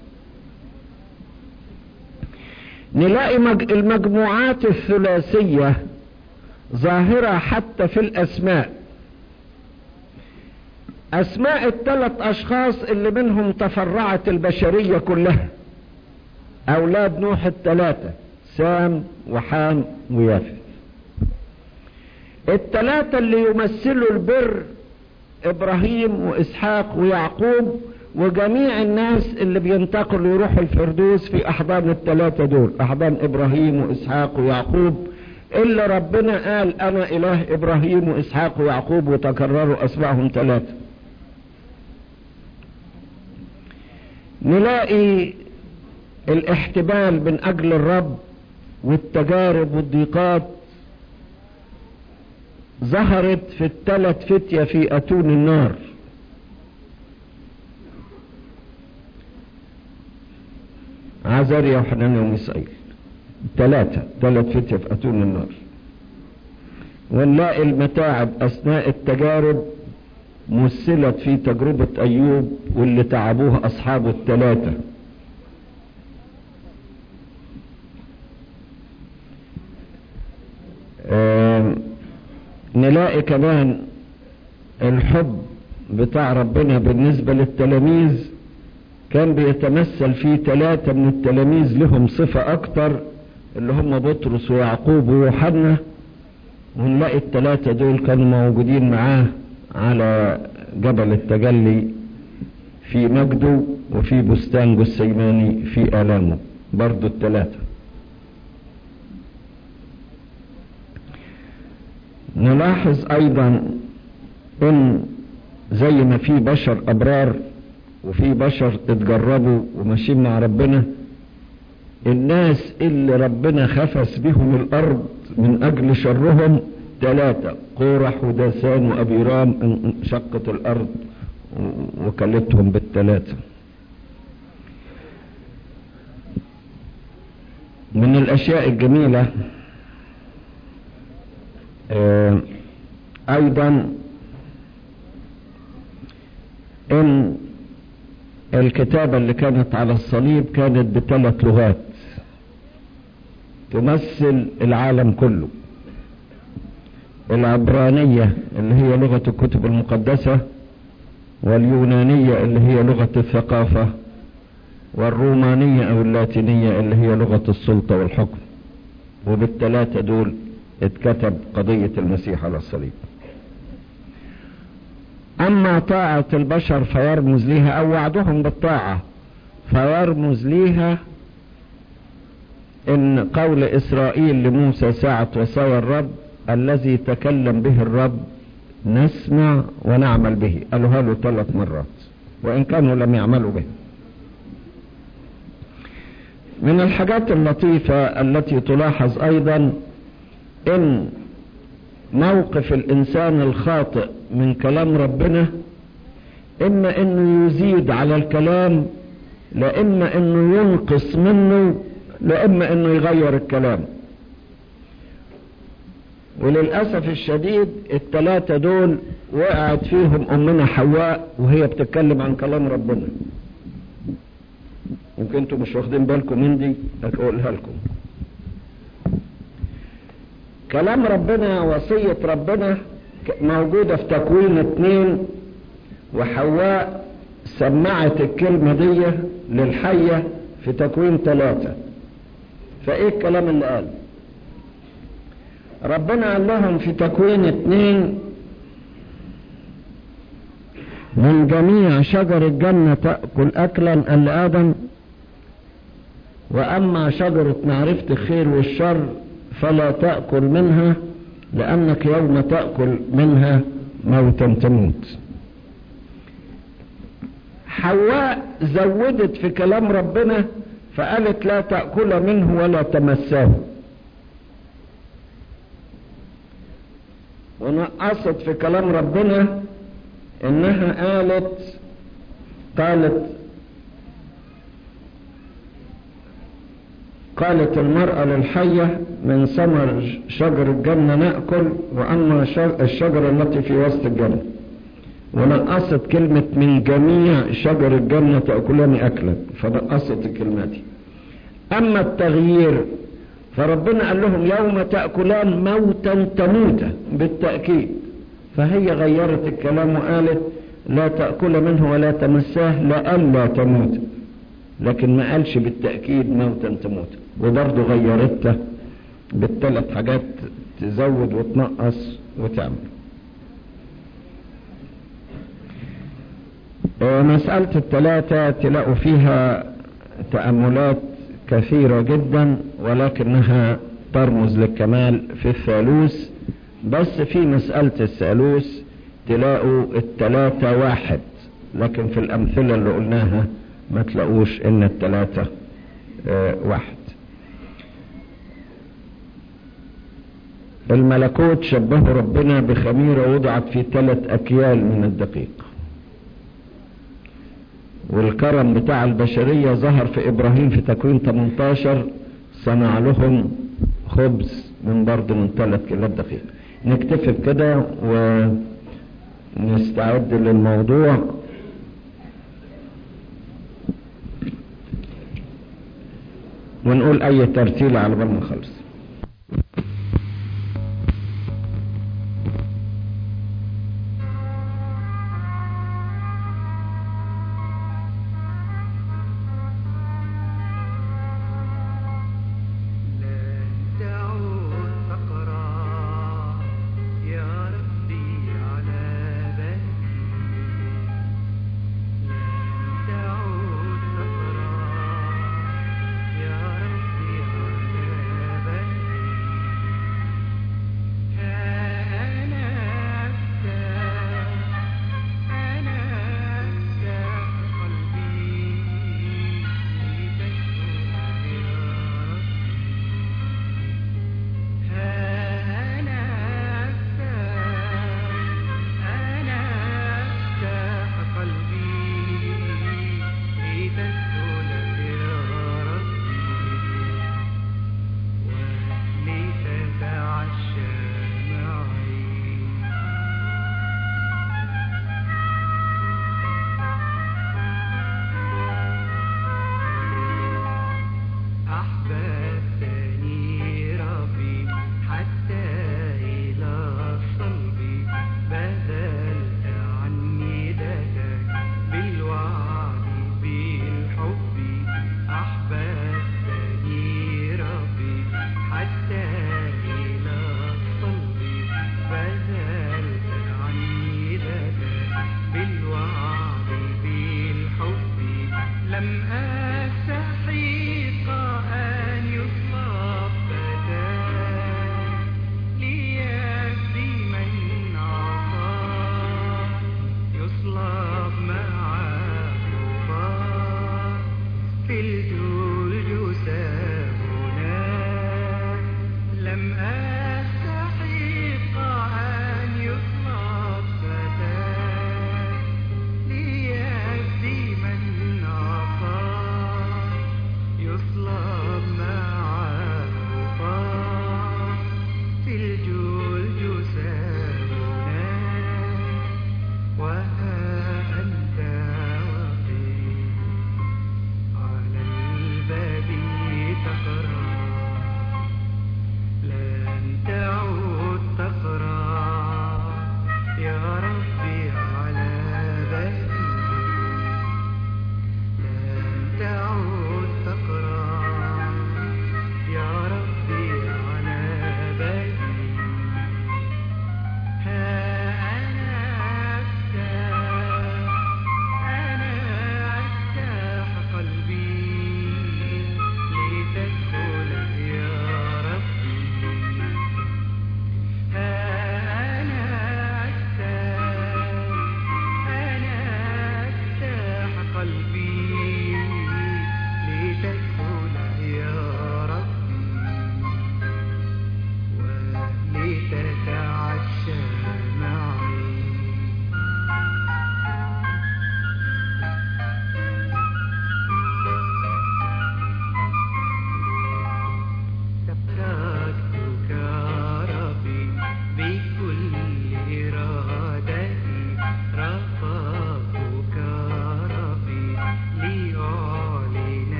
نلاقي المجموعات الثلاثية ظاهرة حتى في الأسماء أسماء الثلاث أشخاص اللي منهم تفرعت البشرية كلها أولاد نوح الثلاثة سام وحام ويافث الثلاثة اللي يمثلوا البر إبراهيم وإسحاق ويعقوب وجميع الناس اللي بينتقلوا يروحوا الفردوس في أحضان الثلاثة دول أحضان إبراهيم وإسحاق ويعقوب إلا ربنا قال أنا إله إبراهيم وإسحاق ويعقوب وتكرروا أسمائهم ثلاثة نلاقي الاحتمال من أجل الرب والتجارب والضيقات ظهرت في الثلاث فتية في أتون النار عزاريا وحنان ومسائيل ثلاثة ثلاث فتية في أتون النار ونلاقي المتاعب أثناء التجارب مثلت في تجربة أيوب واللي تعبوه أصحابه الثلاثة نلاقي كمان الحب بتاع ربنا بالنسبة للتلاميذ كان بيتمثل في ثلاثة من التلاميذ لهم صفة أكتر اللي هم بطرس ويعقوب ويوحنا ونلاقي الثلاثة دول كانوا موجودين معاه على جبل التجلي في مجده وفي بستان جسيماني في آلامه برضو الثلاثة نلاحظ ايضا ان زي ما في بشر ابرار وفي بشر اتجربوا وماشيين مع ربنا الناس اللي ربنا خفس بهم الارض من اجل شرهم ثلاثة قورح وداسان وابيرام انشقت الارض وكلتهم بالثلاثة من الاشياء الجميلة آه ايضا ان الكتابة اللي كانت على الصليب كانت بثلاث لغات تمثل العالم كله العبرانية اللي هي لغة الكتب المقدسة واليونانية اللي هي لغة الثقافة والرومانية او اللاتينية اللي هي لغة السلطة والحكم وبالثلاثة دول اتكتب قضية المسيح على الصليب اما طاعة البشر فيرمز ليها او وعدهم بالطاعة فيرمز ليها ان قول اسرائيل لموسى ساعة وسوى الرب الذي تكلم به الرب نسمع ونعمل به قالوها له ثلاث مرات وان كانوا لم يعملوا به من الحاجات اللطيفة التي تلاحظ ايضا ان موقف الانسان الخاطئ من كلام ربنا اما انه يزيد على الكلام لا اما انه ينقص منه لا اما انه يغير الكلام وللأسف الشديد التلاتة دول وقعت فيهم أمنا حواء وهي بتتكلم عن كلام ربنا يمكن انتوا مش واخدين بالكم من دي اقولها لكم كلام ربنا وصية ربنا موجودة في تكوين اتنين وحواء سمعت الكلمة دي للحية في تكوين ثلاثة فايه الكلام اللي قال ربنا قال لهم في تكوين اتنين من جميع شجر الجنة تأكل أكلا قال لآدم وأما شجرة معرفة الخير والشر فلا تأكل منها لأنك يوم تأكل منها موتا تموت حواء زودت في كلام ربنا فقالت لا تأكل منه ولا تمساه ونقصت في كلام ربنا انها قالت قالت قالت المرأة للحية من ثمر شجر الجنة نأكل وأما الشجرة التي في وسط الجنة ونقصت كلمة من جميع شجر الجنة تأكلان أكلا فنقصت الكلمات دي أما التغيير فربنا قال لهم يوم تأكلان موتا تموتا بالتأكيد فهي غيرت الكلام وقالت لا تأكل منه ولا تمساه لألا تموت لكن ما قالش بالتأكيد موتا تموت وبرضه غيرته بالثلاث حاجات تزود وتنقص وتعمل مسألة الثلاثة تلاقوا فيها تأملات كثيرة جدا ولكنها ترمز للكمال في الثالوث بس في مسألة الثالوث تلاقوا التلاتة واحد لكن في الأمثلة اللي قلناها ما تلاقوش إن التلاتة اه واحد الملكوت شبه ربنا بخميرة وضعت في ثلاث أكيال من الدقيق والكرم بتاع البشرية ظهر في إبراهيم في تكوين 18 صنع لهم خبز من برضه من ثلاث كيلات دقيق نكتفي بكده ونستعد للموضوع ونقول أي ترتيل على بال ما نخلص يا ربي على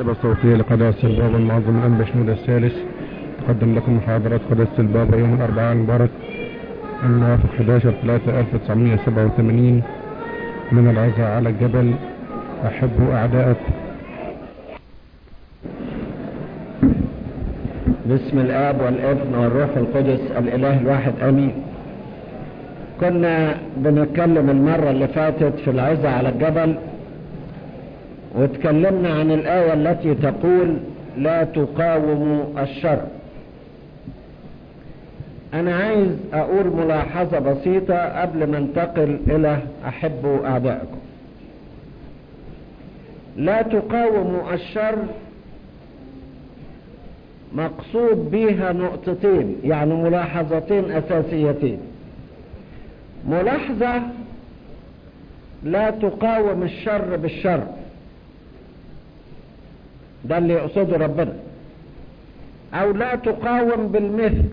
المكتبة الصوتية لقداسة البابا المعظم الأنبا شنودة الثالث تقدم لكم محاضرات قداسة البابا يوم الأربعاء المبارك الموافق 11 3 1987 من العزاء على الجبل أحبوا أعداءكم بسم الآب والابن والروح القدس الإله الواحد آمين كنا بنتكلم المرة اللي فاتت في العزة على الجبل وتكلمنا عن الآية التي تقول لا تقاوموا الشر أنا عايز أقول ملاحظة بسيطة قبل ما انتقل إلى أحبوا أعدائكم لا تقاوموا الشر مقصود بها نقطتين يعني ملاحظتين أساسيتين ملاحظة لا تقاوم الشر بالشر ده اللي يقصده ربنا او لا تقاوم بالمثل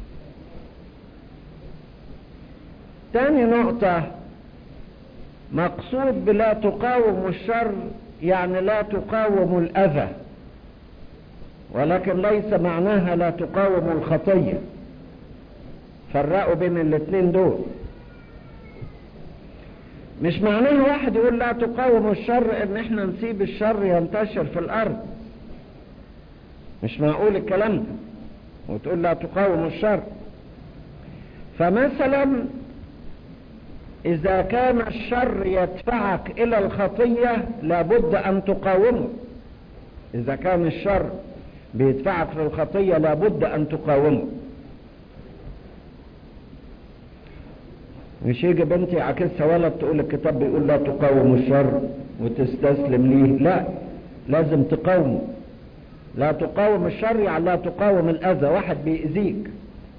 تاني نقطة مقصود بلا تقاوم الشر يعني لا تقاوم الأذى ولكن ليس معناها لا تقاوم الخطية فرقوا بين الاثنين دول مش معناه واحد يقول لا تقاوم الشر ان احنا نسيب الشر ينتشر في الارض مش معقول الكلام ده وتقول لا تقاوم الشر فمثلا اذا كان الشر يدفعك الى الخطية لابد ان تقاومه اذا كان الشر بيدفعك للخطية لابد ان تقاومه مش يجي بنتي عكسها ولد تقول الكتاب بيقول لا تقاوم الشر وتستسلم ليه لا لازم تقاومه لا تقاوم الشر يعني لا تقاوم الاذى واحد بيأذيك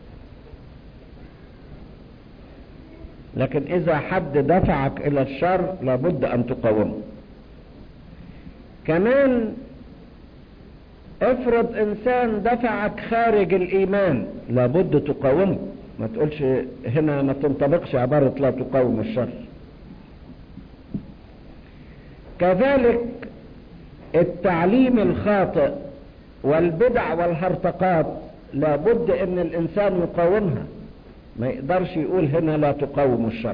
لكن اذا حد دفعك الى الشر لابد ان تقاومه كمان افرض انسان دفعك خارج الايمان لابد تقاومه ما تقولش هنا ما تنطبقش عبارة لا تقاوم الشر كذلك التعليم الخاطئ والبدع والهرطقات لابد ان الانسان يقاومها ما يقدرش يقول هنا لا تقاوم الشر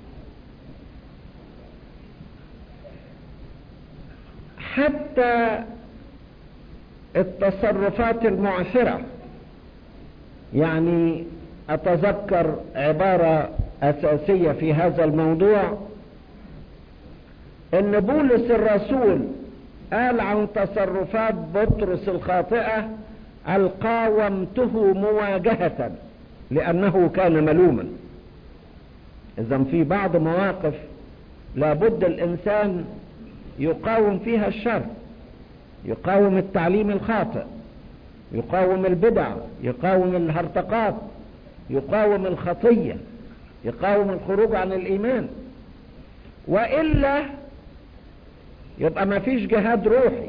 حتى التصرفات المعثرة يعني اتذكر عبارة اساسية في هذا الموضوع ان بولس الرسول قال عن تصرفات بطرس الخاطئة القاومته مواجهة لانه كان ملوما اذا في بعض مواقف لابد الانسان يقاوم فيها الشر يقاوم التعليم الخاطئ يقاوم البدع يقاوم الهرطقات يقاوم الخطية يقاوم الخروج عن الإيمان وإلا يبقى ما فيش جهاد روحي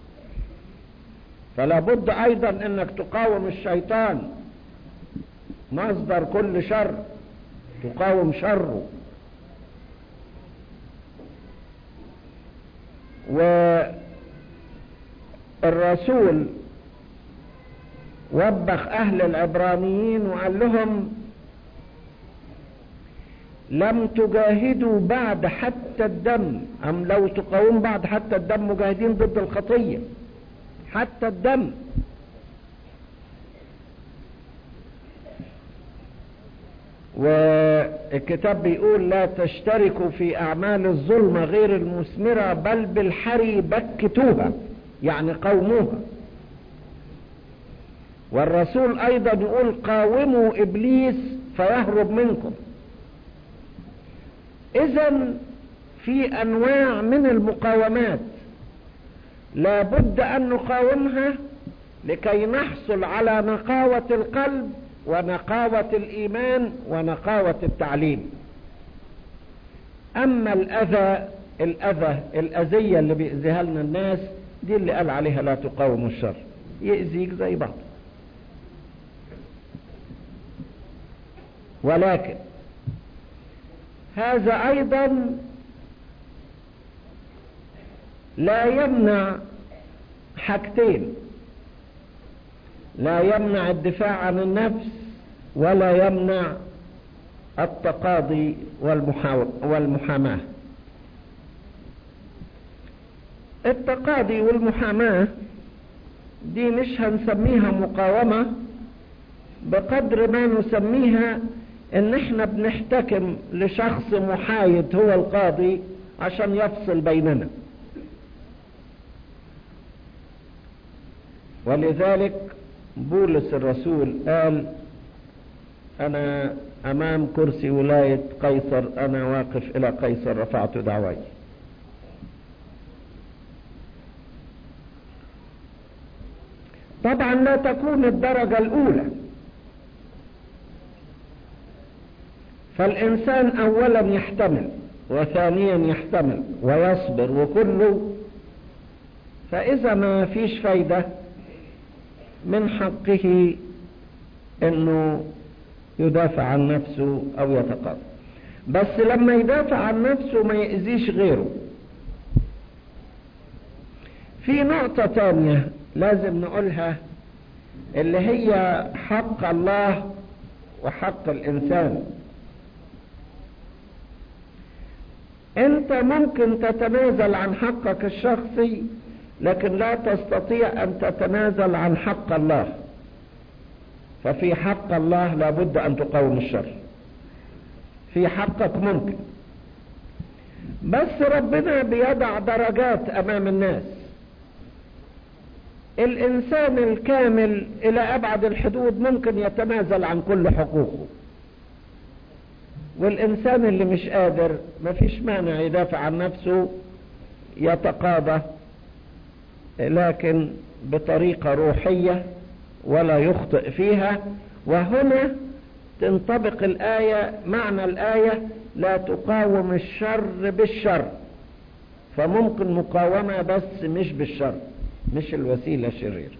فلا بد أيضا أنك تقاوم الشيطان مصدر كل شر تقاوم شره والرسول وبخ اهل العبرانيين وقال لهم لم تجاهدوا بعد حتى الدم ام لو تقاوم بعد حتى الدم مجاهدين ضد الخطية حتى الدم والكتاب بيقول لا تشتركوا في اعمال الظلمة غير المثمرة بل بالحري بكتوها يعني قوموها والرسول ايضا يقول قاوموا ابليس فيهرب منكم اذا في انواع من المقاومات لابد ان نقاومها لكي نحصل على نقاوة القلب ونقاوة الايمان ونقاوة التعليم اما الاذى الاذى الاذية اللي بيأذيها لنا الناس دي اللي قال عليها لا تقاوم الشر يأذيك زي بعض ولكن هذا ايضا لا يمنع حاجتين لا يمنع الدفاع عن النفس ولا يمنع التقاضي والمحاماة التقاضي والمحاماة دي مش هنسميها مقاومة بقدر ما نسميها ان احنا بنحتكم لشخص محايد هو القاضي عشان يفصل بيننا ولذلك بولس الرسول قال انا امام كرسي ولاية قيصر انا واقف الى قيصر رفعت دعواي طبعا لا تكون الدرجة الاولى فالانسان اولا يحتمل وثانيا يحتمل ويصبر وكله فاذا ما فيش فايدة من حقه انه يدافع عن نفسه او يتقاضى بس لما يدافع عن نفسه ما يأذيش غيره في نقطة تانية لازم نقولها اللي هي حق الله وحق الانسان انت ممكن تتنازل عن حقك الشخصي لكن لا تستطيع ان تتنازل عن حق الله ففي حق الله لابد ان تقاوم الشر في حقك ممكن بس ربنا بيضع درجات امام الناس الانسان الكامل الى ابعد الحدود ممكن يتنازل عن كل حقوقه والانسان اللي مش قادر مفيش مانع يدافع عن نفسه يتقاضى لكن بطريقة روحية ولا يخطئ فيها وهنا تنطبق الآية معنى الآية لا تقاوم الشر بالشر فممكن مقاومة بس مش بالشر مش الوسيلة الشريرة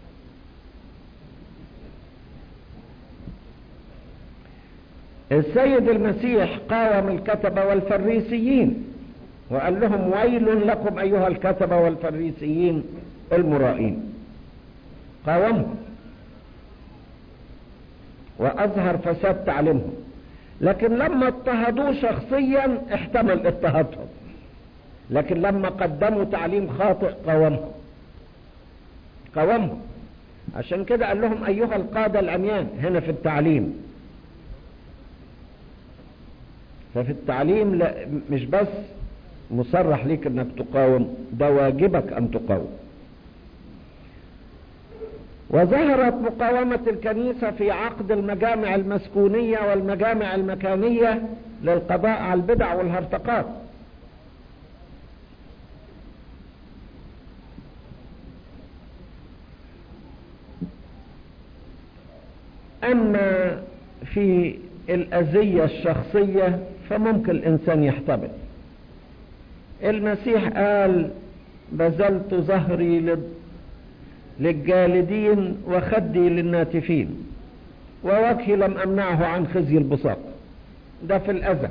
السيد المسيح قاوم الكتبة والفريسيين وقال لهم ويل لكم أيها الكتبة والفريسيين المرائين قاومهم وأظهر فساد تعليمهم لكن لما اضطهدوه شخصيا احتمل اضطهادهم لكن لما قدموا تعليم خاطئ قاومهم قاومهم عشان كده قال لهم أيها القادة العميان هنا في التعليم ففي التعليم لا مش بس مصرح ليك انك تقاوم ده واجبك ان تقاوم وظهرت مقاومة الكنيسة في عقد المجامع المسكونية والمجامع المكانية للقضاء على البدع والهرطقات أما في الأذية الشخصية فممكن الإنسان يحتمل المسيح قال بذلت ظهري للجالدين وخدي للناتفين ووجهي لم أمنعه عن خزي البساط ده في الأذى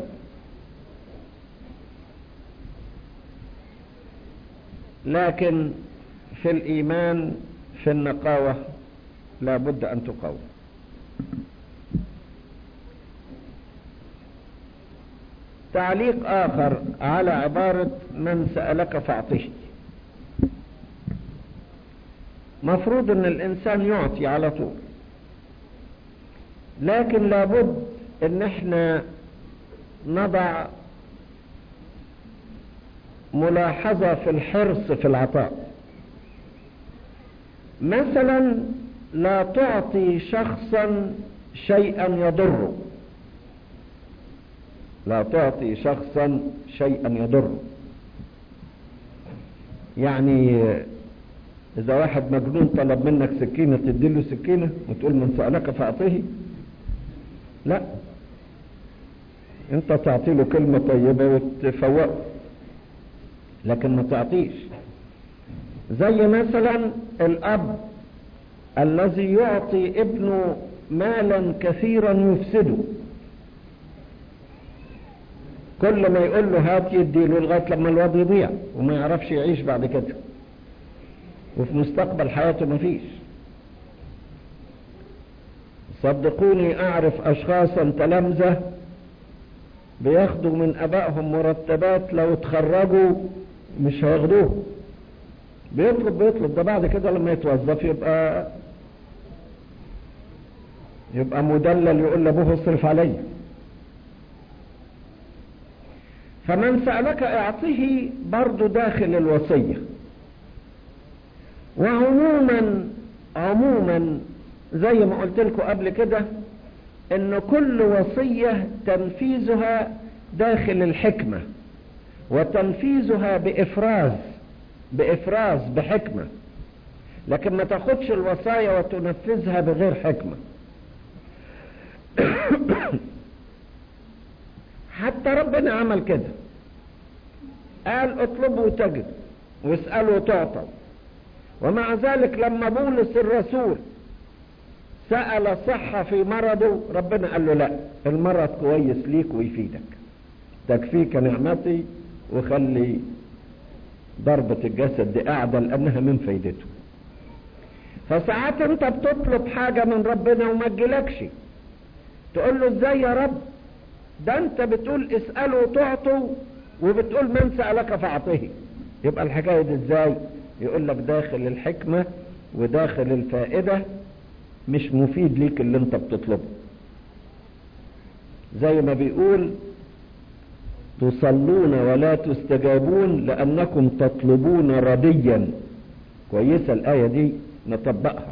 لكن في الإيمان في النقاوة لا بد أن تقاوم تعليق آخر على عبارة من سألك فأعطيه مفروض ان الانسان يعطي على طول لكن لابد ان احنا نضع ملاحظة في الحرص في العطاء مثلا لا تعطي شخصا شيئا يضره لا تعطي شخصا شيئا يضره يعني اذا واحد مجنون طلب منك سكينة تديله سكينة وتقول من سألك فأعطيه لا انت تعطي له كلمة طيبة وتفوقه لكن ما تعطيش زي مثلا الاب الذي يعطي ابنه مالا كثيرا يفسده كل ما يقول له هات يديله لغايه لما الواد يضيع وما يعرفش يعيش بعد كده وفي مستقبل حياته مفيش صدقوني اعرف اشخاصا تلامذة بياخدوا من ابائهم مرتبات لو اتخرجوا مش هياخدوه بيطلب بيطلب ده بعد كده لما يتوظف يبقى يبقى مدلل يقول لابوه اصرف عليا فمن سألك اعطه برضو داخل الوصية وعموما عموما زي ما قلت لكم قبل كده ان كل وصية تنفيذها داخل الحكمة وتنفيذها بافراز بافراز بحكمة لكن ما تاخدش الوصايا وتنفذها بغير حكمة حتى ربنا عمل كده قال اطلبوا تجد واسألوا تعطوا ومع ذلك لما بولس الرسول سأل صحة في مرضه ربنا قال له لا المرض كويس ليك ويفيدك تكفيك نعمتي وخلي ضربة الجسد دي قاعدة لأنها من فايدته فساعات انت بتطلب حاجة من ربنا وما تجيلكش تقول له ازاي يا رب ده انت بتقول اسألوا تعطوا وبتقول من سألك فاعطه يبقى الحكاية دي ازاي يقول لك داخل الحكمة وداخل الفائدة مش مفيد ليك اللي انت بتطلبه زي ما بيقول تصلون ولا تستجابون لأنكم تطلبون رديا كويسة الآية دي نطبقها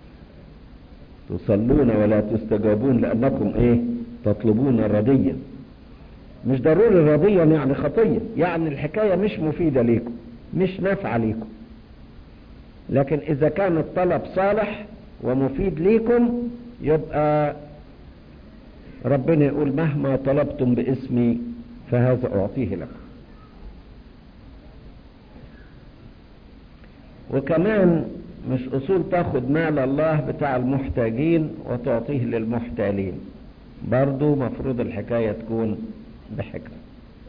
تصلون ولا تستجابون لأنكم ايه تطلبون رديا مش ضروري رضيا يعني خطية يعني الحكاية مش مفيدة ليكم مش نافعة ليكم لكن إذا كان الطلب صالح ومفيد ليكم يبقى ربنا يقول مهما طلبتم باسمي فهذا أعطيه لك وكمان مش أصول تاخد مال الله بتاع المحتاجين وتعطيه للمحتالين برضو مفروض الحكاية تكون بحكمة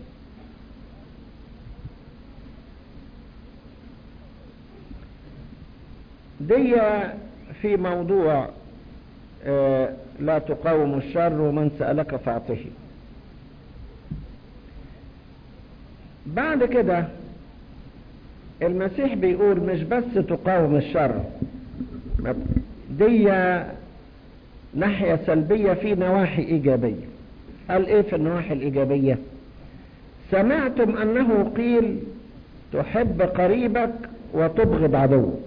دي في موضوع آه لا تقاوم الشر ومن سألك فاعطه بعد كده المسيح بيقول مش بس تقاوم الشر دي ناحية سلبية في نواحي إيجابية قال إيه في النواحي الإيجابية سمعتم أنه قيل تحب قريبك وتبغض عدوك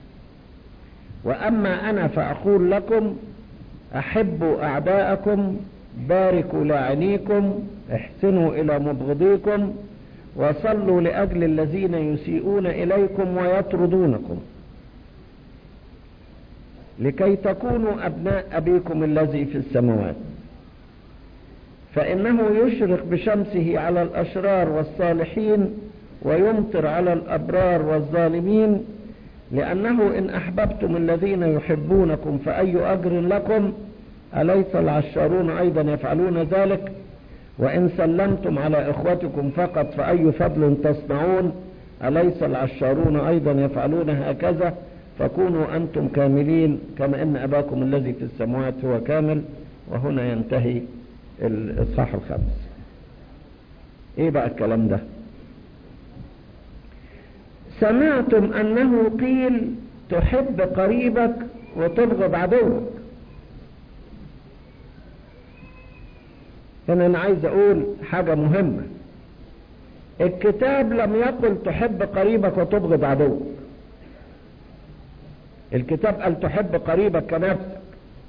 وأما أنا فأقول لكم أحبوا أعداءكم باركوا لاعنيكم احسنوا إلى مبغضيكم وصلوا لأجل الذين يسيئون إليكم ويطردونكم لكي تكونوا أبناء أبيكم الذي في السماوات فإنه يشرق بشمسه على الأشرار والصالحين ويمطر على الأبرار والظالمين لأنه إن أحببتم الذين يحبونكم فأي أجر لكم أليس العشارون أيضا يفعلون ذلك وإن سلمتم على إخوتكم فقط فأي فضل تصنعون أليس العشارون أيضا يفعلون هكذا فكونوا أنتم كاملين كما إن أباكم الذي في السماوات هو كامل وهنا ينتهي الإصحاح الخامس إيه بقى الكلام ده سمعتم أنه قيل تحب قريبك وتبغض عدوك هنا أنا عايز أقول حاجة مهمة الكتاب لم يقل تحب قريبك وتبغض عدوك الكتاب قال تحب قريبك كنفسك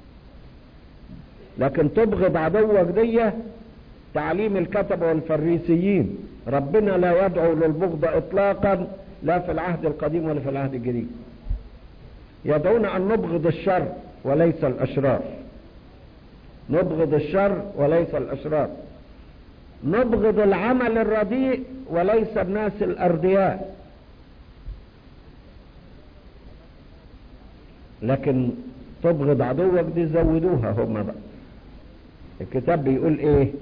لكن تبغض عدوك دي تعليم الكتبة والفريسيين ربنا لا يدعو للبغض اطلاقا لا في العهد القديم ولا في العهد الجديد يدعونا ان نبغض الشر وليس الاشرار نبغض الشر وليس الاشرار نبغض العمل الرديء وليس الناس الاردياء لكن تبغض عدوك دي زودوها هم بقى الكتاب بيقول ايه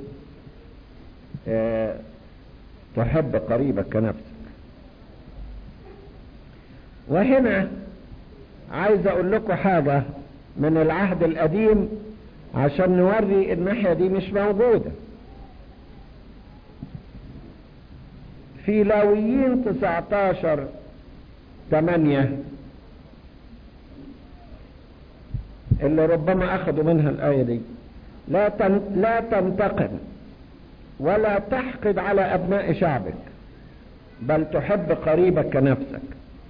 اه تحب قريبك كنفسك وهنا عايز اقول لكم حاجة من العهد القديم عشان نوري الناحية دي مش موجودة في لاويين 19 8 اللي ربما اخذوا منها الآية دي لا تن... لا تنتقم ولا تحقد على ابناء شعبك بل تحب قريبك كنفسك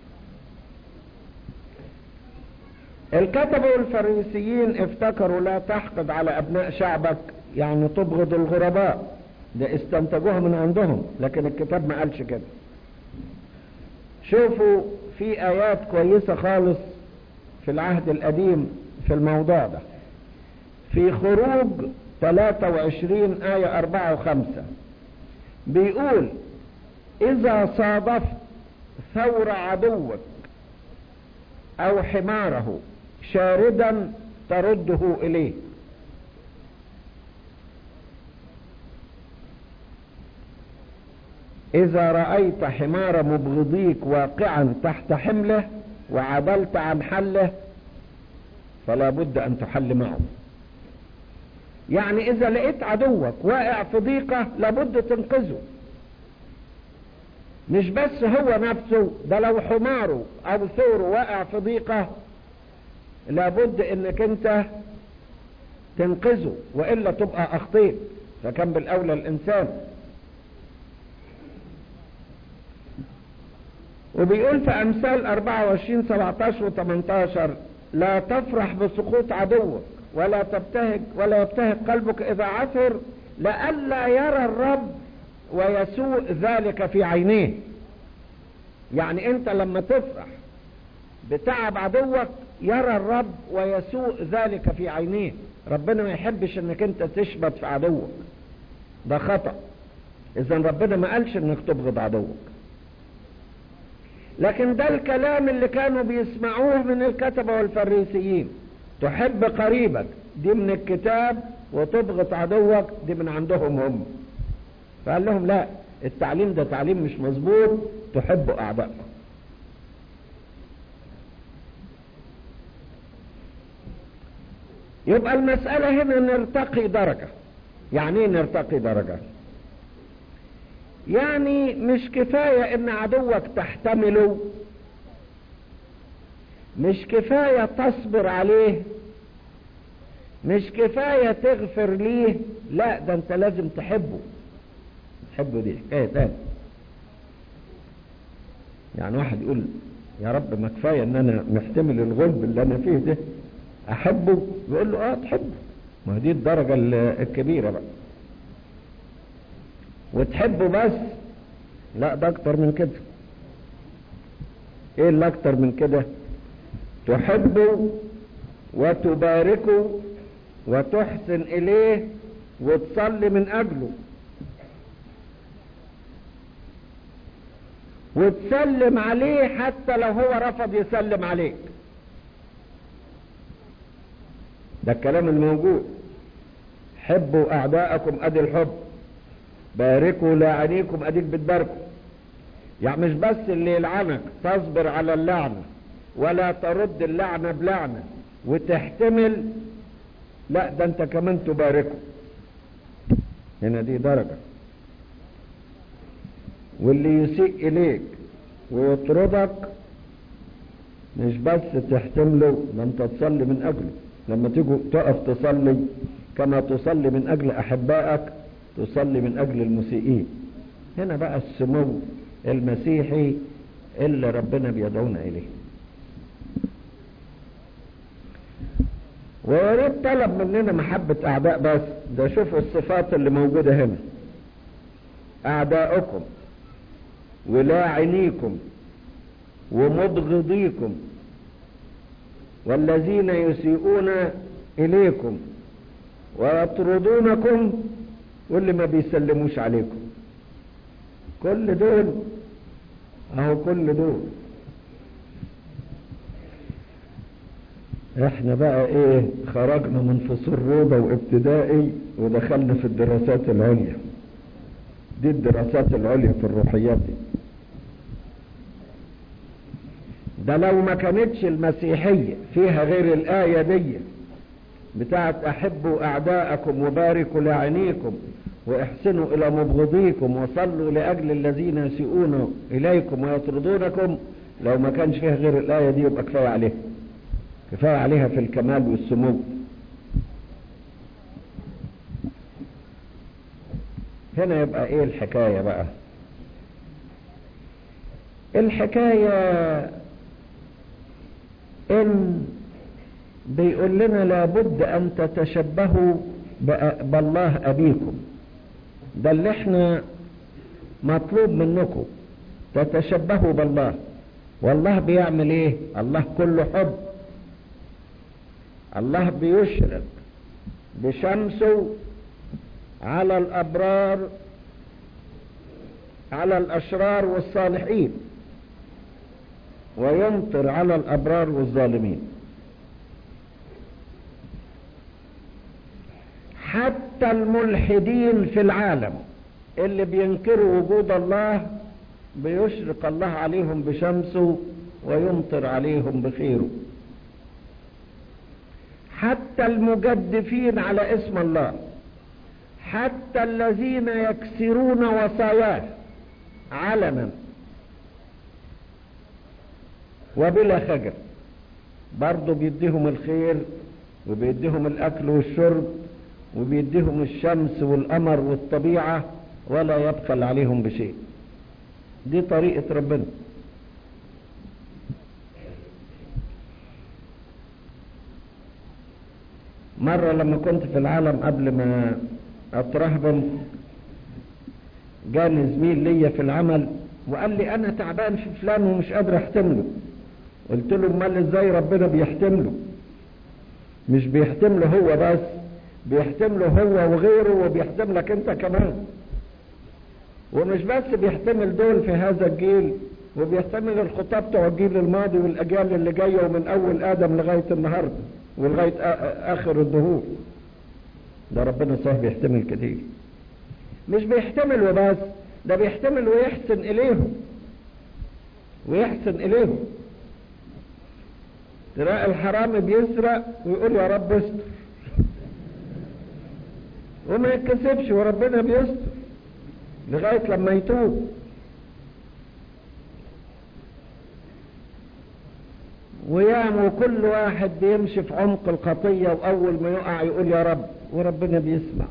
الكتبة والفريسيين افتكروا لا تحقد على ابناء شعبك يعني تبغض الغرباء ده استنتجوها من عندهم لكن الكتاب ما قالش كده شوفوا في ايات كويسة خالص في العهد القديم في الموضوع ده في خروج 23 آية 4 و5 بيقول إذا صادفت ثور عدوك أو حماره شاردا ترده إليه إذا رأيت حمار مبغضيك واقعا تحت حمله وعدلت عن حله فلا بد أن تحل معه يعني إذا لقيت عدوك واقع في ضيقة لابد تنقذه مش بس هو نفسه ده لو حماره أو ثوره واقع في ضيقة لابد إنك أنت تنقذه وإلا تبقى أخطيت فكان بالأولى الإنسان وبيقول في أمثال 24 17 و 18 لا تفرح بسقوط عدوك ولا تبتهج ولا يبتهج قلبك إذا عثر لئلا يرى الرب ويسوء ذلك في عينيه يعني أنت لما تفرح بتعب عدوك يرى الرب ويسوء ذلك في عينيه ربنا ما يحبش انك انت تشبط في عدوك ده خطأ اذا ربنا ما قالش انك تبغض عدوك لكن ده الكلام اللي كانوا بيسمعوه من الكتبة والفريسيين تحب قريبك دي من الكتاب وتبغض عدوك دي من عندهم هم فقال لهم لا التعليم ده تعليم مش مظبوط تحبوا اعدائكم يبقى المسألة هنا نرتقي درجة يعني ايه نرتقي درجة يعني مش كفاية ان عدوك تحتمله مش كفاية تصبر عليه مش كفاية تغفر ليه لا ده انت لازم تحبه تحبه دي حكاية تاني يعني واحد يقول يا رب ما كفاية ان انا محتمل الغلب اللي انا فيه ده احبه يقول له اه تحبه ما دي الدرجة الكبيرة بقى وتحبه بس لا ده اكتر من كده ايه اللي اكتر من كده تحبه وتباركه وتحسن اليه وتصلي من اجله وتسلم عليه حتى لو هو رفض يسلم عليك ده الكلام الموجود حبوا اعداءكم ادي الحب باركوا لاعنيكم اديك بتباركوا يعني مش بس اللي يلعنك تصبر على اللعنة ولا ترد اللعنة بلعنة وتحتمل لا ده انت كمان تباركه هنا دي درجة واللي يسيء اليك ويطردك مش بس تحتمله ده انت تصلي من اجله لما تيجوا تقف تصلي كما تصلي من اجل احبائك تصلي من اجل المسيئين هنا بقى السمو المسيحي اللي ربنا بيدعونا اليه وياريت طلب مننا محبة اعداء بس ده شوفوا الصفات اللي موجودة هنا اعداؤكم ولاعنيكم ومبغضيكم والذين يسيئون اليكم ويطردونكم واللي ما بيسلموش عليكم كل دول اهو كل دول احنا بقى ايه خرجنا من فصول روضة وابتدائي ودخلنا في الدراسات العليا دي الدراسات العليا في الروحيات دي ده لو ما كانتش المسيحية فيها غير الآية دي بتاعت أحبوا أعداءكم وباركوا لعينيكم واحسنوا إلى مبغضيكم وصلوا لأجل الذين يسيئون إليكم ويطردونكم لو ما كانش فيها غير الآية دي يبقى كفاية عليها كفاية عليها في الكمال والسمو هنا يبقى ايه الحكاية بقى الحكاية ان بيقول لنا لابد ان تتشبهوا بالله ابيكم ده اللي احنا مطلوب منكم تتشبهوا بالله والله بيعمل ايه الله كله حب الله بيشرق بشمسه على الابرار على الاشرار والصالحين ويمطر على الابرار والظالمين حتى الملحدين في العالم اللي بينكروا وجود الله بيشرق الله عليهم بشمسه ويمطر عليهم بخيره حتى المجدفين على اسم الله حتى الذين يكسرون وصاياه علنا وبلا خجل برضه بيديهم الخير وبيديهم الاكل والشرب وبيديهم الشمس والقمر والطبيعة ولا يبخل عليهم بشيء دي طريقة ربنا مرة لما كنت في العالم قبل ما اترهبن جاني زميل ليا في العمل وقال لي انا تعبان في فلان ومش قادر احتمله قلت له امال ازاي ربنا بيحتمله مش بيحتمله هو بس بيحتمله هو وغيره وبيحتملك انت كمان ومش بس بيحتمل دول في هذا الجيل وبيحتمل الخطاب بتوع الجيل الماضي والاجيال اللي جايه ومن اول ادم لغايه النهارده ولغايه اخر الدهور ده ربنا صح بيحتمل كتير مش بيحتمل وبس ده بيحتمل ويحسن اليهم ويحسن اليهم تلاقي الحرامي بيسرق ويقول يا رب استر وما يتكسبش وربنا بيستر لغاية لما يتوب ويعمل كل واحد بيمشي في عمق الخطية وأول ما يقع يقول يا رب وربنا بيسمع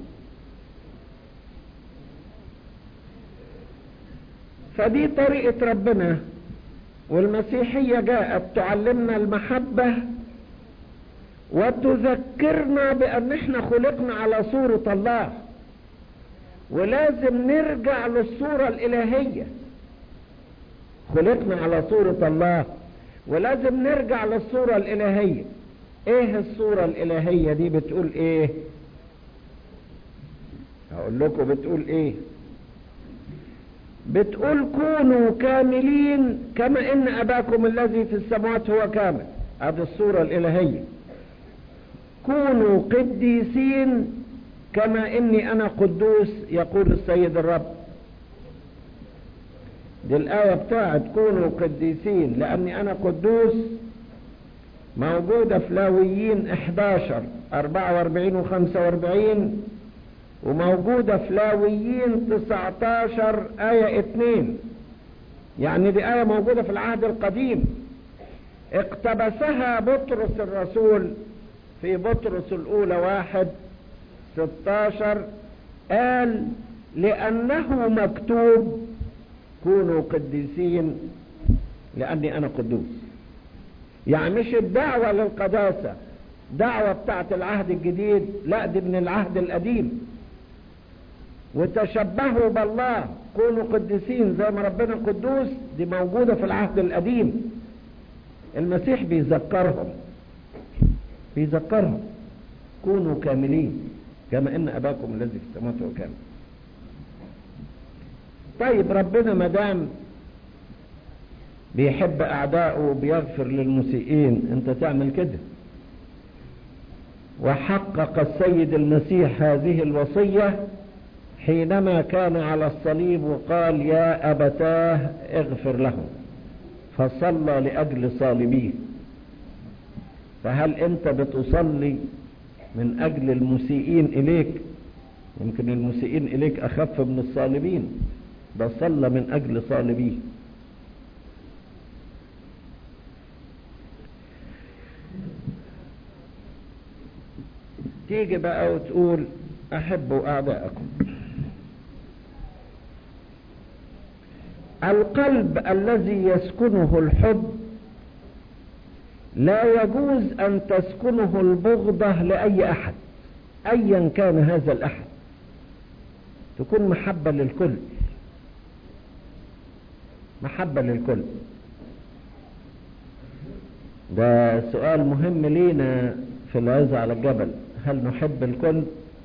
فدي طريقة ربنا والمسيحية جاءت تعلمنا المحبة وتذكرنا بأن احنا خلقنا على صورة الله ولازم نرجع للصورة الإلهية خلقنا على صورة الله ولازم نرجع للصورة الإلهية ايه الصورة الإلهية دي بتقول ايه هقول لكم بتقول ايه بتقول كونوا كاملين كما ان اباكم الذي في السماوات هو كامل هذه الصورة الإلهية كونوا قديسين كما اني انا قدوس يقول السيد الرب دي الآية بتاعت كونوا قديسين لأني أنا قدوس موجودة في لاويين 11 44 و 45 وموجودة في لاويين 19 آية 2 يعني دي آية موجودة في العهد القديم اقتبسها بطرس الرسول في بطرس الأولى واحد 16 قال لأنه مكتوب كونوا قديسين لأني أنا قدوس يعني مش الدعوة للقداسة دعوة بتاعت العهد الجديد لا دي من العهد القديم وتشبهوا بالله كونوا قديسين زي ما ربنا قدوس دي موجودة في العهد القديم المسيح بيذكرهم بيذكرهم كونوا كاملين كما ان اباكم الذي في السماوات هو كامل طيب ربنا ما دام بيحب اعدائه وبيغفر للمسيئين انت تعمل كده وحقق السيد المسيح هذه الوصية حينما كان على الصليب وقال يا أبتاه اغفر لهم فصلى لأجل صالبيه فهل أنت بتصلي من أجل المسيئين إليك يمكن المسيئين إليك أخف من الصالبين ده صلى من أجل صالبيه تيجي بقى وتقول أحبوا أعداءكم القلب الذي يسكنه الحب لا يجوز أن تسكنه البغضة لأي أحد أيا كان هذا الأحد تكون محبة للكل محبة للكل ده سؤال مهم لينا في العز على الجبل هل نحب الكل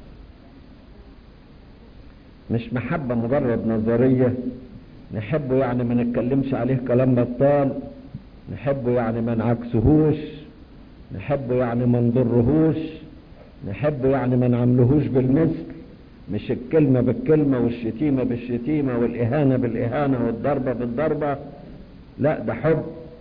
مش محبة مجرد نظرية نحبه يعني ما نتكلمش عليه كلام بطال نحبه يعني ما نعكسهوش نحبه يعني ما نضرهوش نحبه يعني ما نعملهوش بالمثل مش الكلمة بالكلمة والشتيمة بالشتيمة والإهانة بالإهانة والضربة بالضربة لا ده حب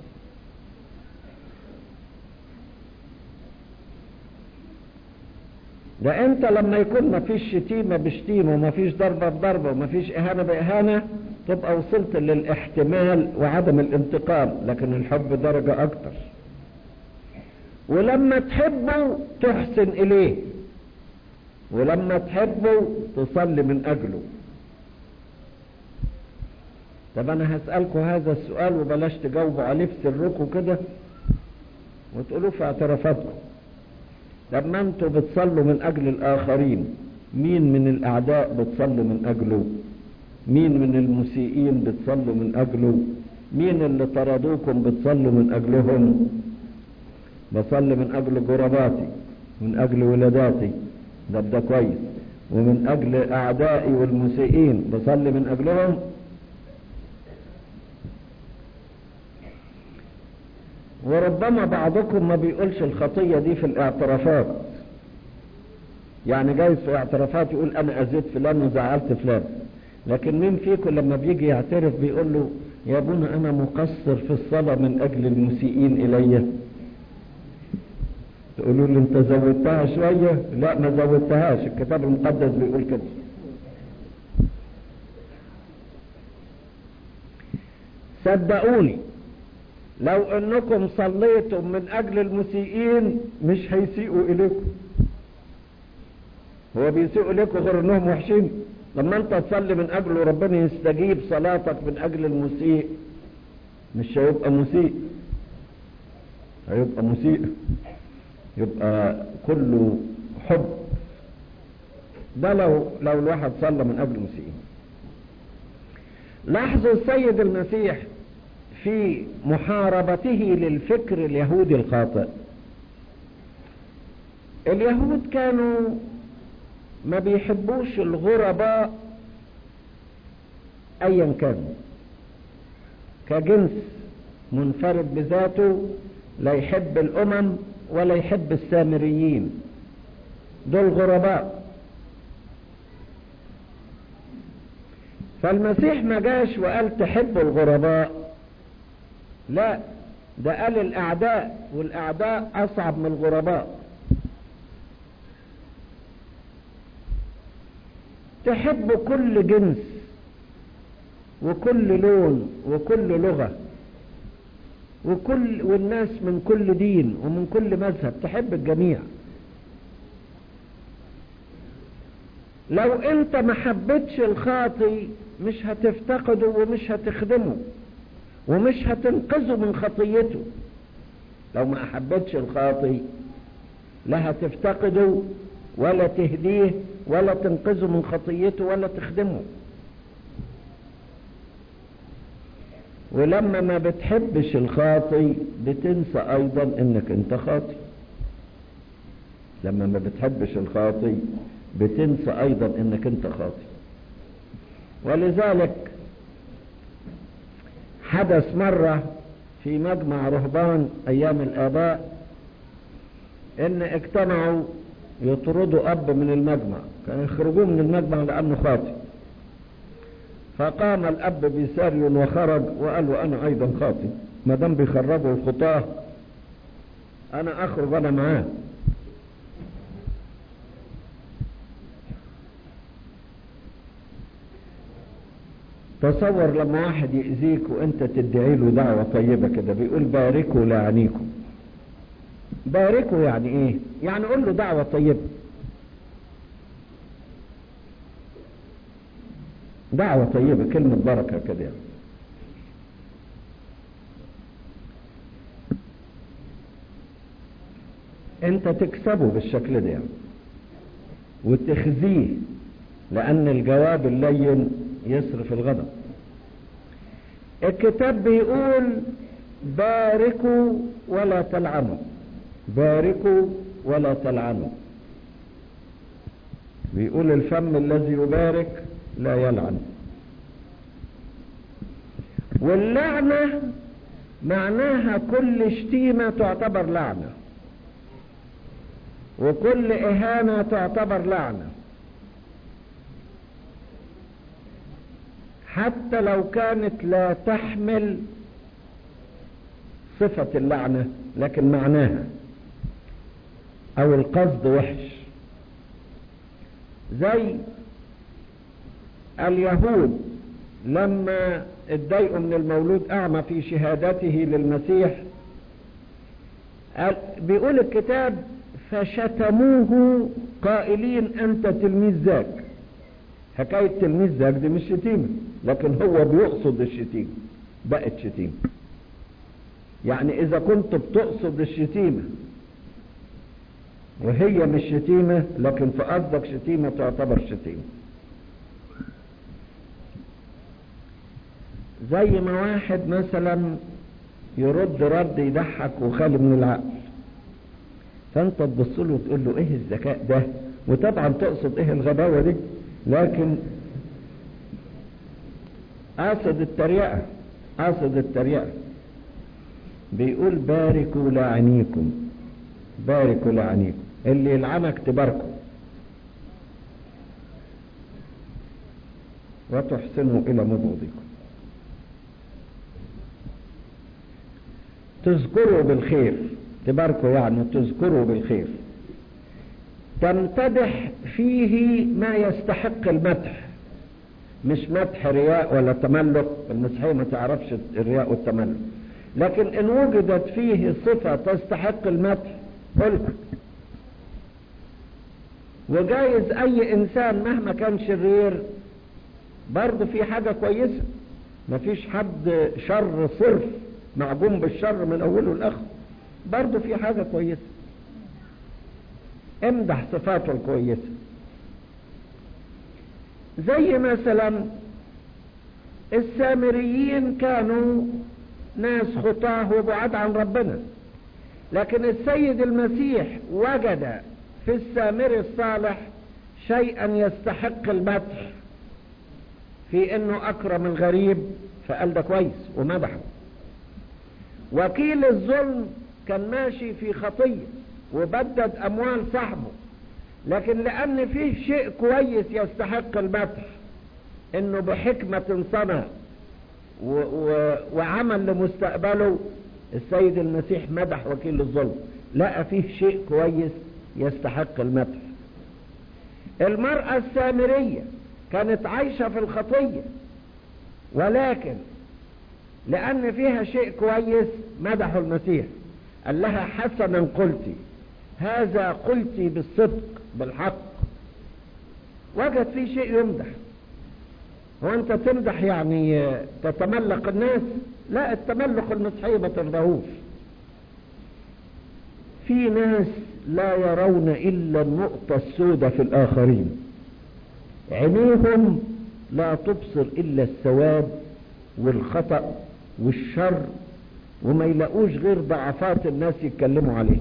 ده انت لما يكون مفيش شتيمة بشتيمة ومفيش ضربة بضربة ومفيش اهانة باهانة تبقى وصلت للاحتمال وعدم الانتقام لكن الحب درجة اكتر ولما تحبه تحسن اليه ولما تحبه تصلي من اجله طب انا هسألكم هذا السؤال وبلاش تجاوبوا عليه في سركم كده وتقولوا في اعترافاتكم لما انتوا بتصلوا من اجل الاخرين مين من الاعداء بتصلوا من اجله مين من المسيئين بتصلوا من اجله مين اللي طردوكم بتصلوا من اجلهم بصلي من اجل جرباتي من اجل ولاداتي ده ده كويس ومن اجل اعدائي والمسيئين بصلي من اجلهم وربما بعضكم ما بيقولش الخطية دي في الاعترافات يعني جايز في اعترافات يقول انا اذيت فلان وزعلت فلان لكن مين فيكم لما بيجي يعترف بيقول له يا ابونا انا مقصر في الصلاة من اجل المسيئين الي تقولوا لي انت زودتها شوية لا ما زودتهاش الكتاب المقدس بيقول كده صدقوني لو انكم صليتم من اجل المسيئين مش هيسيئوا اليكم هو بيسيئوا اليكم غير انهم وحشين لما انت تصلي من اجله ربنا يستجيب صلاتك من اجل المسيء مش هيبقى مسيء هيبقى مسيء يبقى كله حب ده لو لو الواحد صلى من اجل المسيئين لاحظوا السيد المسيح في محاربته للفكر اليهودي الخاطئ اليهود كانوا ما بيحبوش الغرباء ايا كانوا كجنس منفرد بذاته لا يحب الامم ولا يحب السامريين دول غرباء فالمسيح ما جاش وقال تحب الغرباء لا ده قال الاعداء والاعداء اصعب من الغرباء تحب كل جنس وكل لون وكل لغة وكل والناس من كل دين ومن كل مذهب تحب الجميع لو انت ما حبيتش الخاطي مش هتفتقده ومش هتخدمه ومش هتنقذه من خطيته لو ما احبتش الخاطي لا هتفتقده ولا تهديه ولا تنقذه من خطيته ولا تخدمه ولما ما بتحبش الخاطي بتنسى ايضا انك انت خاطي لما ما بتحبش الخاطي بتنسى ايضا انك انت خاطي ولذلك حدث مرة في مجمع رهبان ايام الاباء ان اجتمعوا يطردوا اب من المجمع كانوا يخرجوه من المجمع لانه خاطئ فقام الاب بساري وخرج وقال له انا ايضا خاطئ ما دام بيخرجوا الخطاه انا اخرج انا معاه تصور لما واحد يأذيك وانت تدعي له دعوة طيبة كده بيقول باركوا لعنيكم باركوا يعني ايه يعني قول له دعوة طيبة دعوة طيبة كلمة بركة كده يعني. انت تكسبه بالشكل ده يعني. وتخزيه لان الجواب اللين يصرف الغضب الكتاب بيقول باركوا ولا تلعنوا باركوا ولا تلعنوا بيقول الفم الذي يبارك لا يلعن واللعنة معناها كل شتيمة تعتبر لعنة وكل إهانة تعتبر لعنة حتى لو كانت لا تحمل صفة اللعنة لكن معناها او القصد وحش زي اليهود لما اتضايقوا من المولود اعمى في شهادته للمسيح بيقول الكتاب فشتموه قائلين انت تلميذ ذاك حكاية تلميذ ذاك دي مش شتيمة لكن هو بيقصد الشتيمة بقت شتيمة يعني اذا كنت بتقصد الشتيمة وهي مش شتيمة لكن في قصدك شتيمة تعتبر شتيمة زي ما واحد مثلا يرد رد يضحك وخالي من العقل فانت تبص له وتقول له ايه الذكاء ده وطبعا تقصد ايه الغباوه دي لكن قصد التريقه قصد التريقه بيقول باركوا لعنيكم باركوا لعنيكم اللي يلعنك تباركوا وتحسنوا الى مبغضكم تذكروا بالخير تباركوا يعني تذكروا بالخير تمتدح فيه ما يستحق المدح مش مدح رياء ولا تملق المسيحية ما تعرفش الرياء والتملق لكن ان وجدت فيه صفة تستحق المدح قلت وجايز اي انسان مهما كان شرير برضه في حاجة كويسة مفيش حد شر صرف معجوم بالشر من اوله لاخره برضه في حاجة كويسة امدح صفاته الكويسة زي مثلا السامريين كانوا ناس خطاه وبعاد عن ربنا لكن السيد المسيح وجد في السامري الصالح شيئا يستحق المدح في انه اكرم الغريب فقال ده كويس ومدحه وكيل الظلم كان ماشي في خطية وبدد اموال صاحبه لكن لان فيه شيء كويس يستحق المدح انه بحكمة صنع و و وعمل لمستقبله السيد المسيح مدح وكيل الظلم لقى فيه شيء كويس يستحق المدح المرأة السامرية كانت عايشة في الخطية ولكن لأن فيها شيء كويس مدحوا المسيح قال لها حسنا قلتي هذا قلتي بالصدق بالحق وجد فيه شيء يمدح هو انت تمدح يعني تتملق الناس لا التملق المسيحية ما ترضاهوش في ناس لا يرون الا النقطة السوداء في الاخرين عينيهم لا تبصر الا السواد والخطأ والشر وما يلاقوش غير ضعفات الناس يتكلموا عليه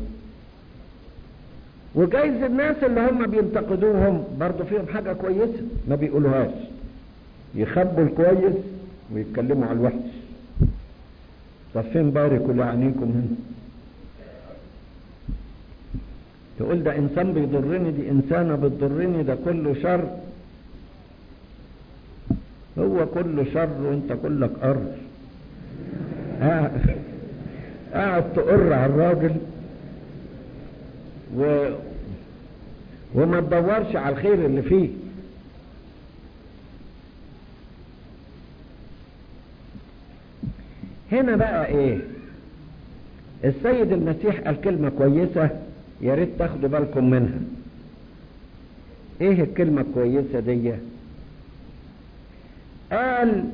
وجايز الناس اللي هم بينتقدوهم برضو فيهم حاجة كويسة ما بيقولوهاش يخبوا الكويس ويتكلموا على الوحش طب فين باركوا لعنيكم هنا تقول ده انسان بيضرني دي انسانة بتضرني ده كله شر هو كله شر وانت كلك قر آه قاعد تقر على الراجل و... وما تدورش على الخير اللي فيه هنا بقى ايه السيد المسيح قال كلمة كويسة يا ريت تاخدوا بالكم منها ايه الكلمة الكويسة دي قال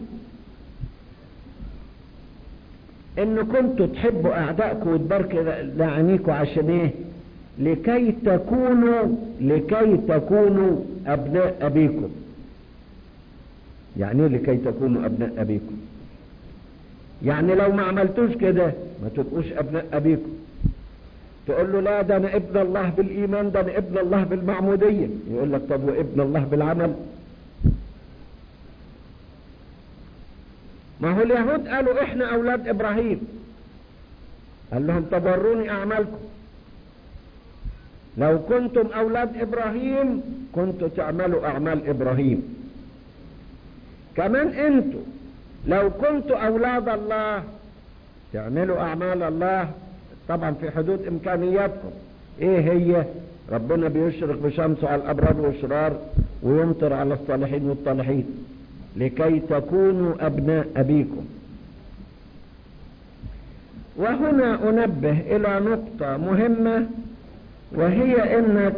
ان كنتوا تحبوا اعدائكم وتباركوا لعينيكم عشان ايه لكي تكونوا لكي تكونوا ابناء ابيكم يعني ايه لكي تكونوا ابناء ابيكم يعني لو ما عملتوش كده ما تبقوش ابناء ابيكم تقول له لا ده انا ابن الله بالايمان ده انا ابن الله بالمعموديه يقول لك طب وابن الله بالعمل ما هو اليهود قالوا احنا اولاد ابراهيم قال لهم طب وروني اعمالكم لو كنتم اولاد ابراهيم كنتوا تعملوا اعمال ابراهيم كمان انتوا لو كنتوا اولاد الله تعملوا اعمال الله طبعا في حدود امكانياتكم ايه هي ربنا بيشرق بشمسه على الابرار والاشرار ويمطر على الصالحين والطالحين لكي تكونوا ابناء ابيكم وهنا انبه الى نقطة مهمة وهي انك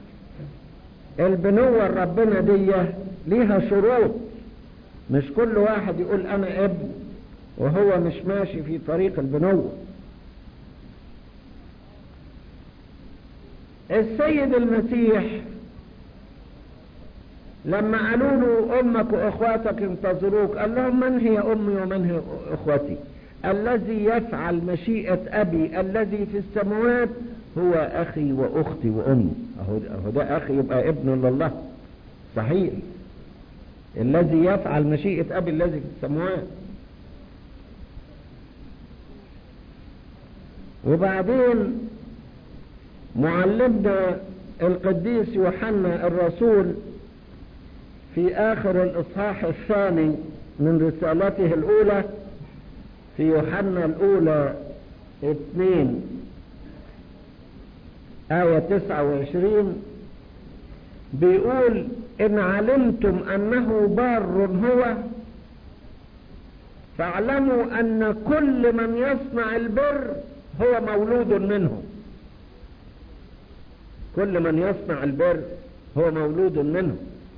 البنوة ربنا دي ليها شروط مش كل واحد يقول انا ابن وهو مش ماشي في طريق البنوة السيد المسيح لما قالوا له امك واخواتك انتظروك قال لهم من هي امي ومن هي اخوتي الذي يفعل مشيئة ابي الذي في السماوات هو اخي واختي وامي اهو ده اخي يبقى ابن لله صحيح الذي يفعل مشيئة ابي الذي في السماوات وبعدين معلمنا القديس يوحنا الرسول في آخر الإصحاح الثاني من رسالته الأولى في يوحنا الأولى اثنين آية تسعة وعشرين بيقول إن علمتم أنه بار هو فاعلموا أن كل من يصنع البر هو مولود منه كل من يصنع البر هو مولود منه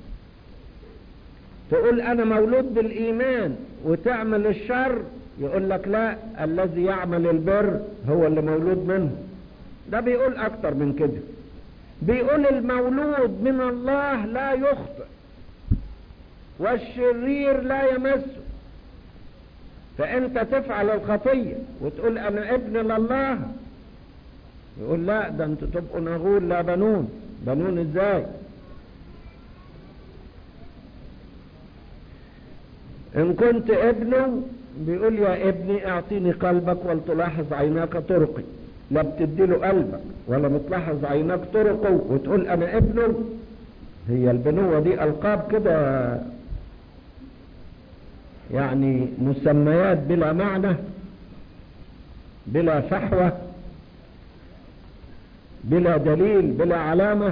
تقول انا مولود بالايمان وتعمل الشر يقول لك لا الذي يعمل البر هو اللي مولود منه ده بيقول اكتر من كده بيقول المولود من الله لا يخطئ والشرير لا يمسه فانت تفعل الخطية وتقول انا ابن لله يقول لا ده انتوا تبقوا نغول لا بنون بنون ازاي ان كنت ابنه بيقول يا ابني اعطيني قلبك ولتلاحظ عيناك طرقي لا بتديله قلبك ولا بتلاحظ عيناك طرقه وتقول انا ابنه هي البنوة دي القاب كده يعني مسميات بلا معنى بلا فحوة بلا دليل بلا علامة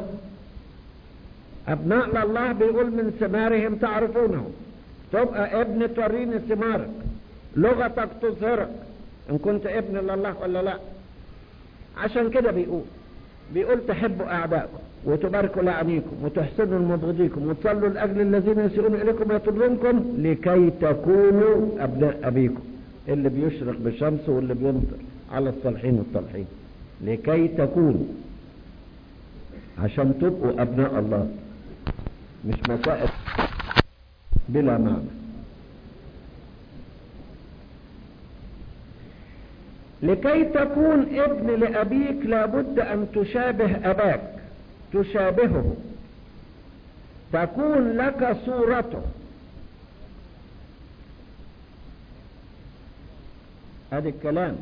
ابناء الله بيقول من ثمارهم تعرفونه تبقى ابن توريني ثمارك لغتك تظهرك ان كنت ابن لله ولا لا عشان كده بيقول بيقول تحبوا اعدائكم وتباركوا لعنيكم وتحسنوا لمبغضيكم وتصلوا لاجل الذين يسيئون اليكم ويطردونكم لكي تكونوا ابناء ابيكم اللي بيشرق بالشمس واللي بيمطر على الصالحين والطالحين لكي تكونوا عشان تبقوا ابناء الله مش مسائل بلا معنى لكي تكون ابن لأبيك لابد أن تشابه أباك تشابهه تكون لك صورته هذا الكلام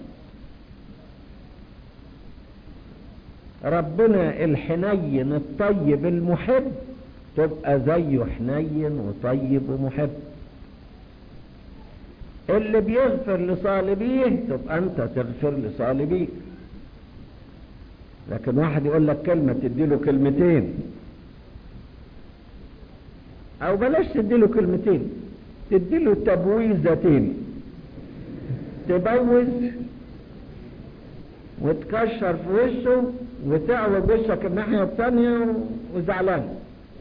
ربنا الحنين الطيب المحب تبقى زيه حنين وطيب ومحب اللي بيغفر لصالبيه تبقى انت تغفر لصالبيه لكن واحد يقول لك كلمة تديله كلمتين او بلاش تديله كلمتين تديله تبويزتين تبوز وتكشر في وشه وتعوج وشك الناحية الثانية وزعلان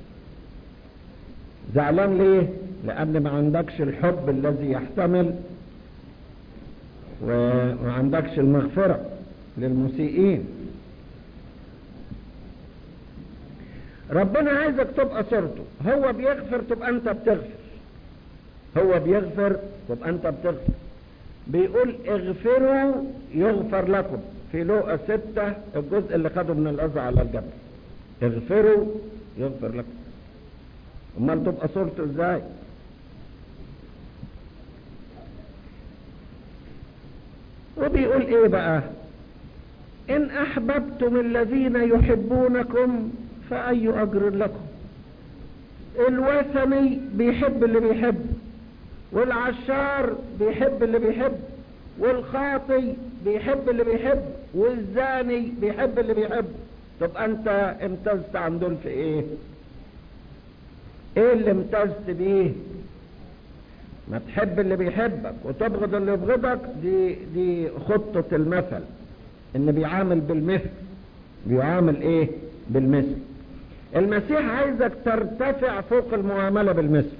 زعلان ليه لان ما عندكش الحب الذي يحتمل وما عندكش المغفرة للمسيئين ربنا عايزك تبقى صورته هو بيغفر تبقى انت بتغفر هو بيغفر تبقى انت بتغفر بيقول اغفروا يغفر لكم في لوقا ستة الجزء اللي خده من الأذى على الجبل اغفروا يغفر لكم امال تبقى صورته ازاي وبيقول ايه بقى ان احببتم الذين يحبونكم فاي اجر لكم الوثني بيحب اللي بيحب والعشار بيحب اللي بيحب والخاطي بيحب اللي بيحب والزاني بيحب اللي بيحب طب انت امتزت عن دول في ايه ايه اللي امتزت بيه ما تحب اللي بيحبك وتبغض اللي يبغضك دي دي خطة المثل ان بيعامل بالمثل بيعامل ايه بالمثل المسيح عايزك ترتفع فوق المعاملة بالمثل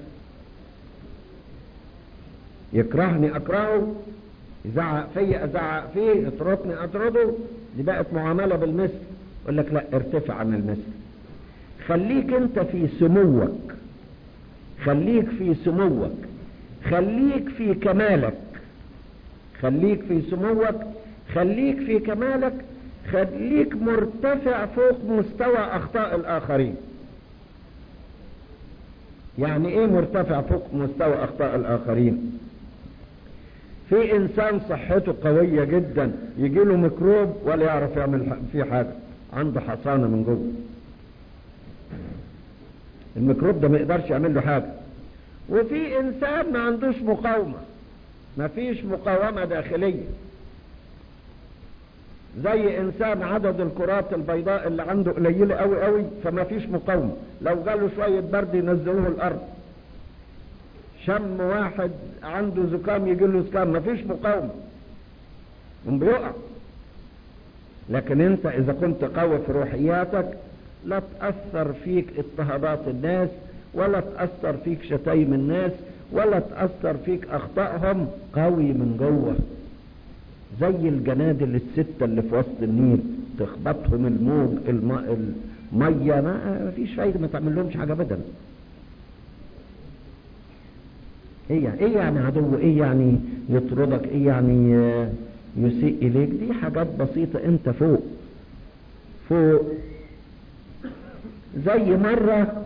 يكرهني اكرهه يزعق فيا ازعق فيه يطردني اطرده دي بقت معاملة بالمثل يقول لك لا ارتفع عن المثل خليك انت في سموك خليك في سموك خليك في كمالك خليك في سموك خليك في كمالك خليك مرتفع فوق مستوى اخطاء الاخرين يعني ايه مرتفع فوق مستوى اخطاء الاخرين في انسان صحته قوية جدا يجي له ميكروب ولا يعرف يعمل فيه حاجة عنده حصانة من جوه الميكروب ده ما يقدرش يعمل له حاجة وفي انسان ما عندوش مقاومة ما فيش مقاومة داخلية زي انسان عدد الكرات البيضاء اللي عنده قليلة قوي قوي فما فيش مقاومة لو جاله شوية برد ينزلوه الارض شم واحد عنده زكام يجي له زكام ما فيش مقاومة بيقع لكن انت اذا كنت قوي في روحياتك لا تأثر فيك اضطهادات الناس ولا تأثر فيك شتايم الناس ولا تأثر فيك اخطائهم قوي من جوه زي الجنادل الستة اللي في وسط النيل تخبطهم الموج الماء المية ما فيش فايدة ما تعمل لهمش حاجة ابدا ايه يعني ايه يعني عدو ايه يعني يطردك ايه يعني يسيء اليك دي حاجات بسيطة انت فوق فوق زي مرة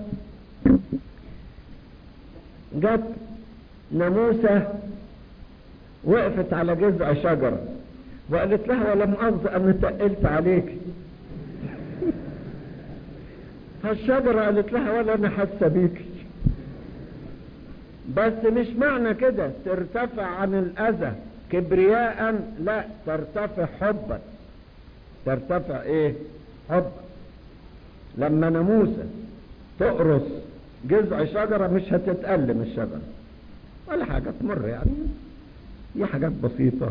جت ناموسة وقفت على جذع شجرة وقالت لها ولا مؤاخذة انا تقلت عليك فالشجرة قالت لها ولا انا حاسة بيكي بس مش معنى كده ترتفع عن الاذى كبرياء لا ترتفع حبا ترتفع ايه حب لما ناموسة تقرص جذع شجرة مش هتتألم الشجرة ولا حاجة تمر يعني دي حاجات بسيطة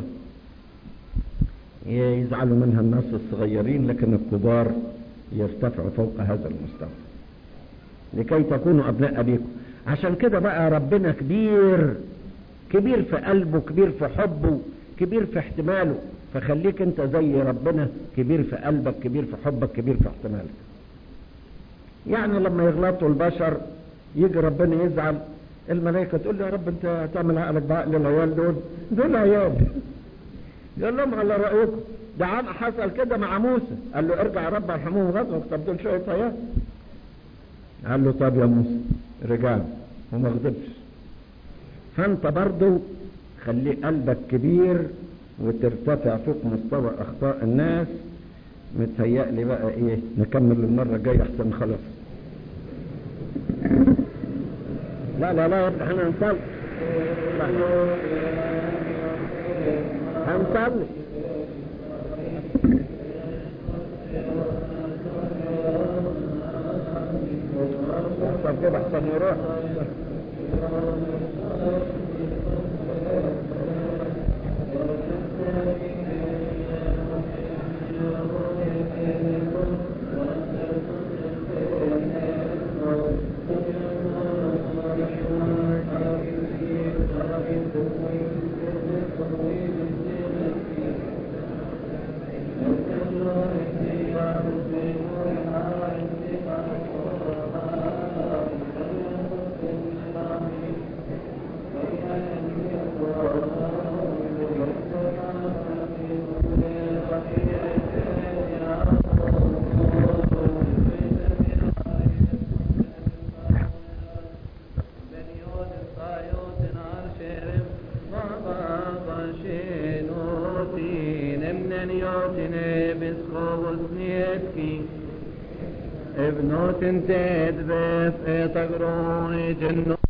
يزعلوا منها الناس الصغيرين لكن الكبار يرتفعوا فوق هذا المستوى لكي تكونوا أبناء أبيكم عشان كده بقى ربنا كبير كبير في قلبه كبير في حبه كبير في احتماله فخليك انت زي ربنا كبير في قلبك كبير في حبك كبير في احتمالك يعني لما يغلطوا البشر يجي ربنا يزعل الملائكة تقول له يا رب انت هتعمل عقلك بعقل العيال دول دول عيال يقول لهم على رأيكم ده عم حصل كده مع موسى قال له ارجع يا رب ارحموهم غضبك طب دول شوية عيال قال له طب يا موسى رجع وما غضبش فانت برضو خلي قلبك كبير وترتفع فوق مستوى اخطاء الناس متهيألي بقى ايه نكمل المرة الجاية احسن خلاص لا لا لا احنا نصلي هنصلي طب كده احسن يروح ابنوت تدبس اتقرون جنو